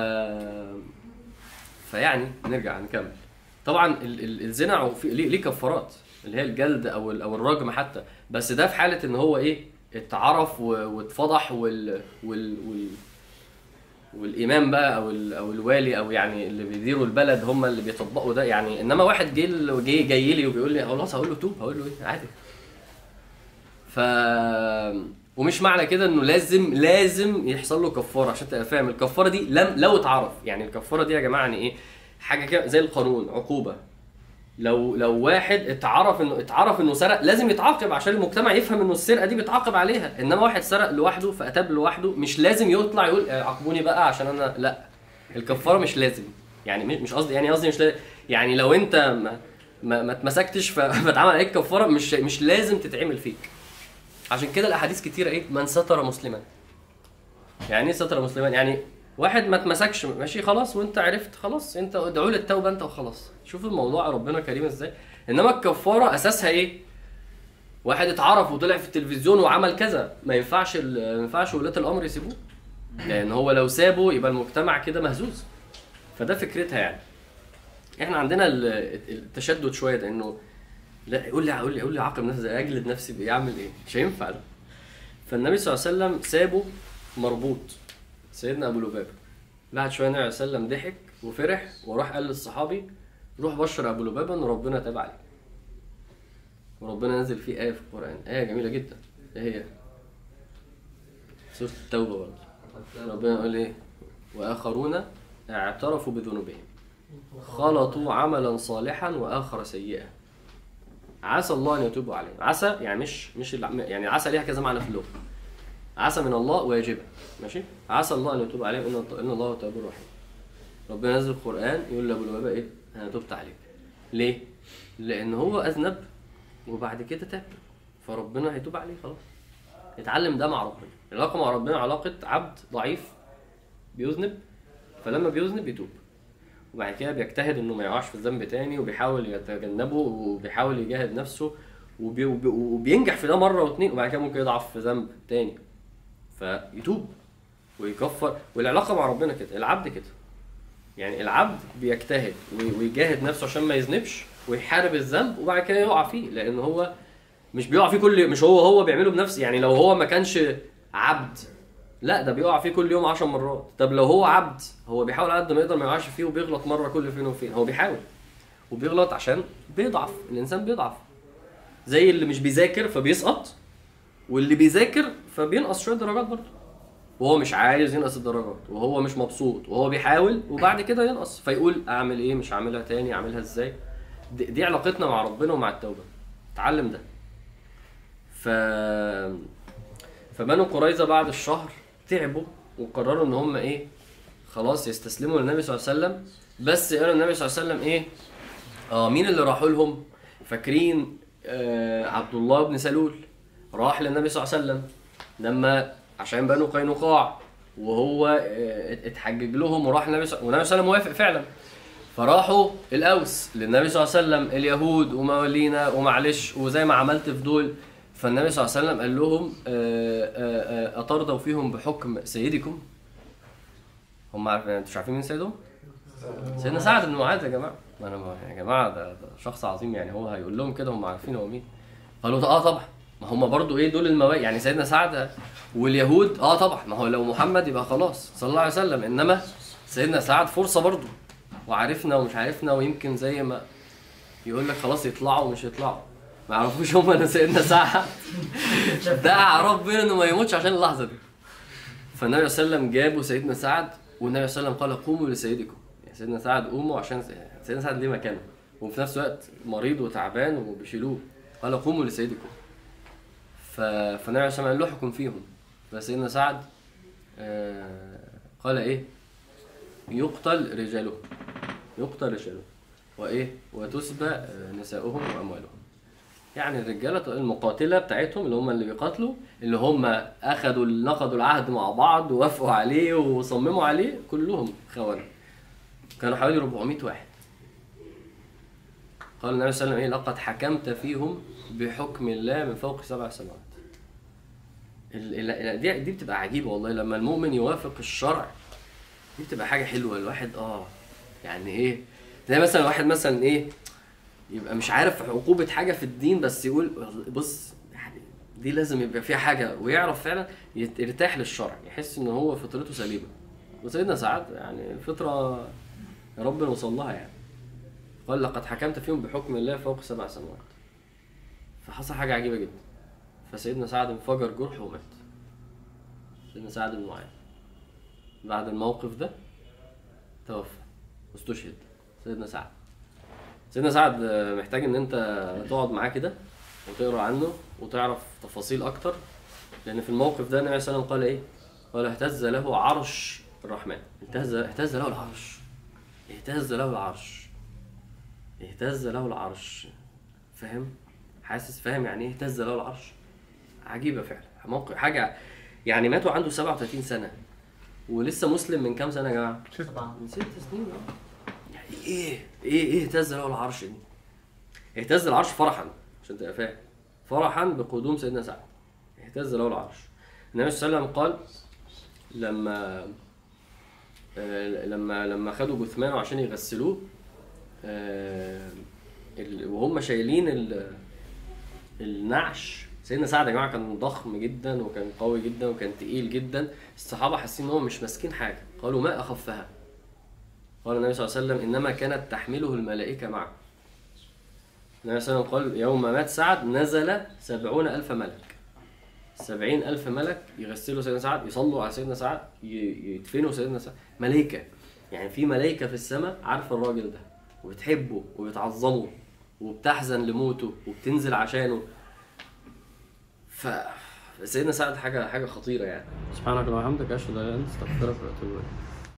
فيعني نرجع نكمل طبعا ال- ال- الزنا عو- في- ليه ليه كفارات اللي هي الجلد او ال- او الرجم حتى بس ده في حاله ان هو ايه اتعرف و- واتفضح وال وال, وال والامام بقى او ال- او الوالي او يعني اللي بيديروا البلد هم اللي بيطبقوا ده يعني انما واحد جه ال- جاي جاي لي وبيقول لي خلاص هقول له توب هقول له ايه عادي ف ومش معنى كده انه لازم لازم يحصل له كفاره عشان تبقى فاهم الكفاره دي لم لو اتعرف يعني الكفاره دي يا جماعه يعني ايه حاجه كده زي القانون عقوبه لو لو واحد اتعرف انه اتعرف انه سرق لازم يتعاقب عشان المجتمع يفهم انه السرقه دي بيتعاقب عليها انما واحد سرق لوحده فاتاب لوحده مش لازم يطلع يقول آه، عاقبوني بقى عشان انا لا الكفاره مش لازم يعني مش- مش قصدي يعني قصدي مش لازم يعني لو انت ما ما, ما اتمسكتش ف- فاتعمل عليك كفاره مش مش لازم تتعمل فيك عشان كده الاحاديث كتيره ايه من ستر مسلما يعني ايه ستر مسلما يعني واحد ما اتمسكش ماشي خلاص وانت عرفت خلاص انت ادعو للتوبه انت وخلاص شوف الموضوع ربنا كريم ازاي انما الكفاره اساسها ايه واحد اتعرف وطلع في التلفزيون وعمل كذا ما ينفعش ال- ما ينفعش ولاة الامر يسيبوه لان هو لو سابه يبقى المجتمع كده مهزوز فده فكرتها يعني احنا عندنا ال- التشدد شويه ده انه لا يقول لي قول لي قول لي عاقب نفسي ازاي اجلد نفسي بايه اعمل ايه مش هينفع ده فالنبي صلى الله عليه وسلم سابه مربوط سيدنا ابو لبابه بعد شويه النبي صلى الله عليه وسلم ضحك وفرح وراح قال للصحابي روح بشر ابو لبابه ان ربنا تاب عليه وربنا نزل فيه ايه في القران ايه جميله جدا ايه هي سوره التوبه برضه ربنا يقول ايه واخرون اعترفوا بذنوبهم خلطوا عملا صالحا واخر سيئا عسى الله ان يتوب عليهم عسى يعني مش مش الع- يعني عسى ليها كذا معنى في اللغه عسى من الله واجبه ماشي عسى الله ان يتوب عليهم ان ان الله تواب رحيم ربنا نزل القران يقول لابو لبابه ايه انا تبت عليك ليه لان هو اذنب وبعد كده تاب فربنا هيتوب عليه خلاص اتعلم ده مع ربنا العلاقه مع ربنا علاقه عبد ضعيف بيذنب فلما بيذنب يتوب وبعد كده بيجتهد انه ما يقعش في الذنب تاني وبيحاول يتجنبه وبيحاول يجاهد نفسه وبي وبي وبينجح في ده مره واتنين وبعد كده ممكن يضعف في ذنب تاني فيتوب ويكفر والعلاقه مع ربنا كده العبد كده يعني العبد بيجتهد وي- ويجاهد نفسه عشان ما يذنبش ويحارب الذنب وبعد كده يقع فيه لان هو مش بيقع فيه كل مش هو هو بيعمله بنفسه يعني لو هو ما كانش عبد لا ده بيقع فيه كل يوم 10 مرات طب لو هو عبد هو بيحاول على قد ما يقدر ما يقعش فيه وبيغلط مره كل فين وفين هو بيحاول وبيغلط عشان بيضعف الانسان بيضعف زي اللي مش بيذاكر فبيسقط واللي بيذاكر فبينقص شويه درجات برضه وهو مش عايز ينقص الدرجات وهو مش مبسوط وهو بيحاول وبعد كده ينقص فيقول اعمل ايه مش هعملها تاني اعملها ازاي دي, دي علاقتنا مع ربنا ومع التوبه اتعلم ده ف فبنو قريظه بعد الشهر تعبوا وقرروا ان هم ايه خلاص يستسلموا للنبي صلى الله عليه وسلم بس قالوا النبي صلى الله عليه وسلم ايه اه مين اللي راحوا لهم فاكرين آه عبد الله بن سلول راح للنبي صلى الله عليه وسلم لما عشان بنو قينقاع وهو آه، اتحجج لهم وراح النبي صلى والنبي صلى الله عليه وسلم وافق فعلا فراحوا الاوس للنبي صلى الله عليه وسلم اليهود وموالينا ومعلش وزي ما عملت في دول فالنبي صلى الله عليه وسلم قال لهم آه، آه، آه، اترضوا فيهم بحكم سيدكم هم عارفين انتوا مش عارفين مين سيدهم؟ سيدنا سعد بن معاذ يا جماعه ما انا ما- يا جماعه ده, ده شخص عظيم يعني هو هيقول لهم كده هم عارفين هو مين قالوا ده اه طبعا ما هم برضو ايه دول الموالي يعني سيدنا سعد واليهود اه طبعا ما هو لو محمد يبقى خلاص صلى الله عليه وسلم انما سيدنا سعد فرصه برضه وعرفنا ومش عرفنا ويمكن زي ما يقول لك خلاص يطلعوا ومش يطلعوا ما يعرفوش هم ان سيدنا سعد دعا ربنا انه ما يموتش عشان اللحظه دي فالنبي صلى الله عليه وسلم جابوا سيدنا سعد والنبي صلى الله عليه وسلم قال قوموا لسيدكم يعني سيدنا سعد قوموا عشان سيدنا سعد ليه مكانه وفي نفس الوقت مريض وتعبان وبيشيلوه قال قوموا لسيدكم ف... فالنبي صلى الله عليه وسلم قال له احكم فيهم فسيدنا سعد آه... قال ايه يقتل رجاله يقتل رجاله وايه وتسبى آه، نساؤهم واموالهم يعني الرجاله المقاتله بتاعتهم اللي هم اللي بيقاتلوا اللي هم اخذوا نقضوا العهد مع بعض ووافقوا عليه وصمموا عليه كلهم خونه كانوا حوالي 400 واحد قال النبي صلى الله عليه وسلم ايه لقد حكمت فيهم بحكم الله من فوق سبع سماوات ال- ال- دي دي بتبقى عجيبه والله لما المؤمن يوافق الشرع دي بتبقى حاجه حلوه الواحد اه يعني ايه زي مثلا واحد مثلا ايه يبقى مش عارف عقوبه حاجه في الدين بس يقول بص يعني دي لازم يبقى فيها حاجه ويعرف فعلا يت- يرتاح للشرع يحس ان هو فطرته سليمه وسيدنا سعد يعني الفطره ربنا وصل لها يعني قال لقد حكمت فيهم بحكم الله فوق سبع سماوات فحصل حاجه عجيبه جدا فسيدنا سعد انفجر جرحه ومات سيدنا سعد بن معاذ بعد الموقف ده توفى واستشهد سيدنا سعد سيدنا سعد آه، محتاج ان انت تقعد معاه كده وتقرا عنه وتعرف تفاصيل اكتر لان في الموقف ده النبي صلى الله عليه وسلم قال ايه؟ قال اهتز له عرش الرحمن اهتز اهتز له العرش اهتز له العرش اهتز له العرش فاهم؟ حاسس فاهم يعني ايه اهتز له العرش؟ عجيبه فعلا موقف حاجه يعني ماتوا عنده 37 سنه ولسه مسلم من كام سنه يا جماعه؟ طبعا من ست سنين اه يعني ايه ايه ايه اهتز له العرش دي اهتز العرش فرحا عشان تبقى فاهم فرحا بقدوم سيدنا سعد اهتز له العرش النبي صلى الله عليه وسلم قال لما آه، لما لما خدوا جثمانه عشان يغسلوه آه، ال- وهم شايلين ال- النعش سيدنا سعد يا جماعه كان ضخم جدا وكان قوي جدا وكان تقيل جدا الصحابه حاسين ان هم مش ماسكين حاجه قالوا ما اخفها قال النبي صلى الله عليه وسلم انما كانت تحمله الملائكه معه النبي صلى الله عليه وسلم قال يوم مات سعد نزل سبعون ألف ملك سبعين ألف ملك يغسلوا سيدنا سعد يصلوا على سيدنا سعد ي- يدفنوا سيدنا سعد ملائكة يعني في ملائكة في السماء عارفة الراجل ده وبتحبه وبتعظمه وبتحزن لموته وبتنزل عشانه ف سيدنا سعد حاجة حاجة خطيرة يعني سبحانك اللهم وبحمدك أشهد أن لا إله إلا أنت أستغفرك وأتوب إليك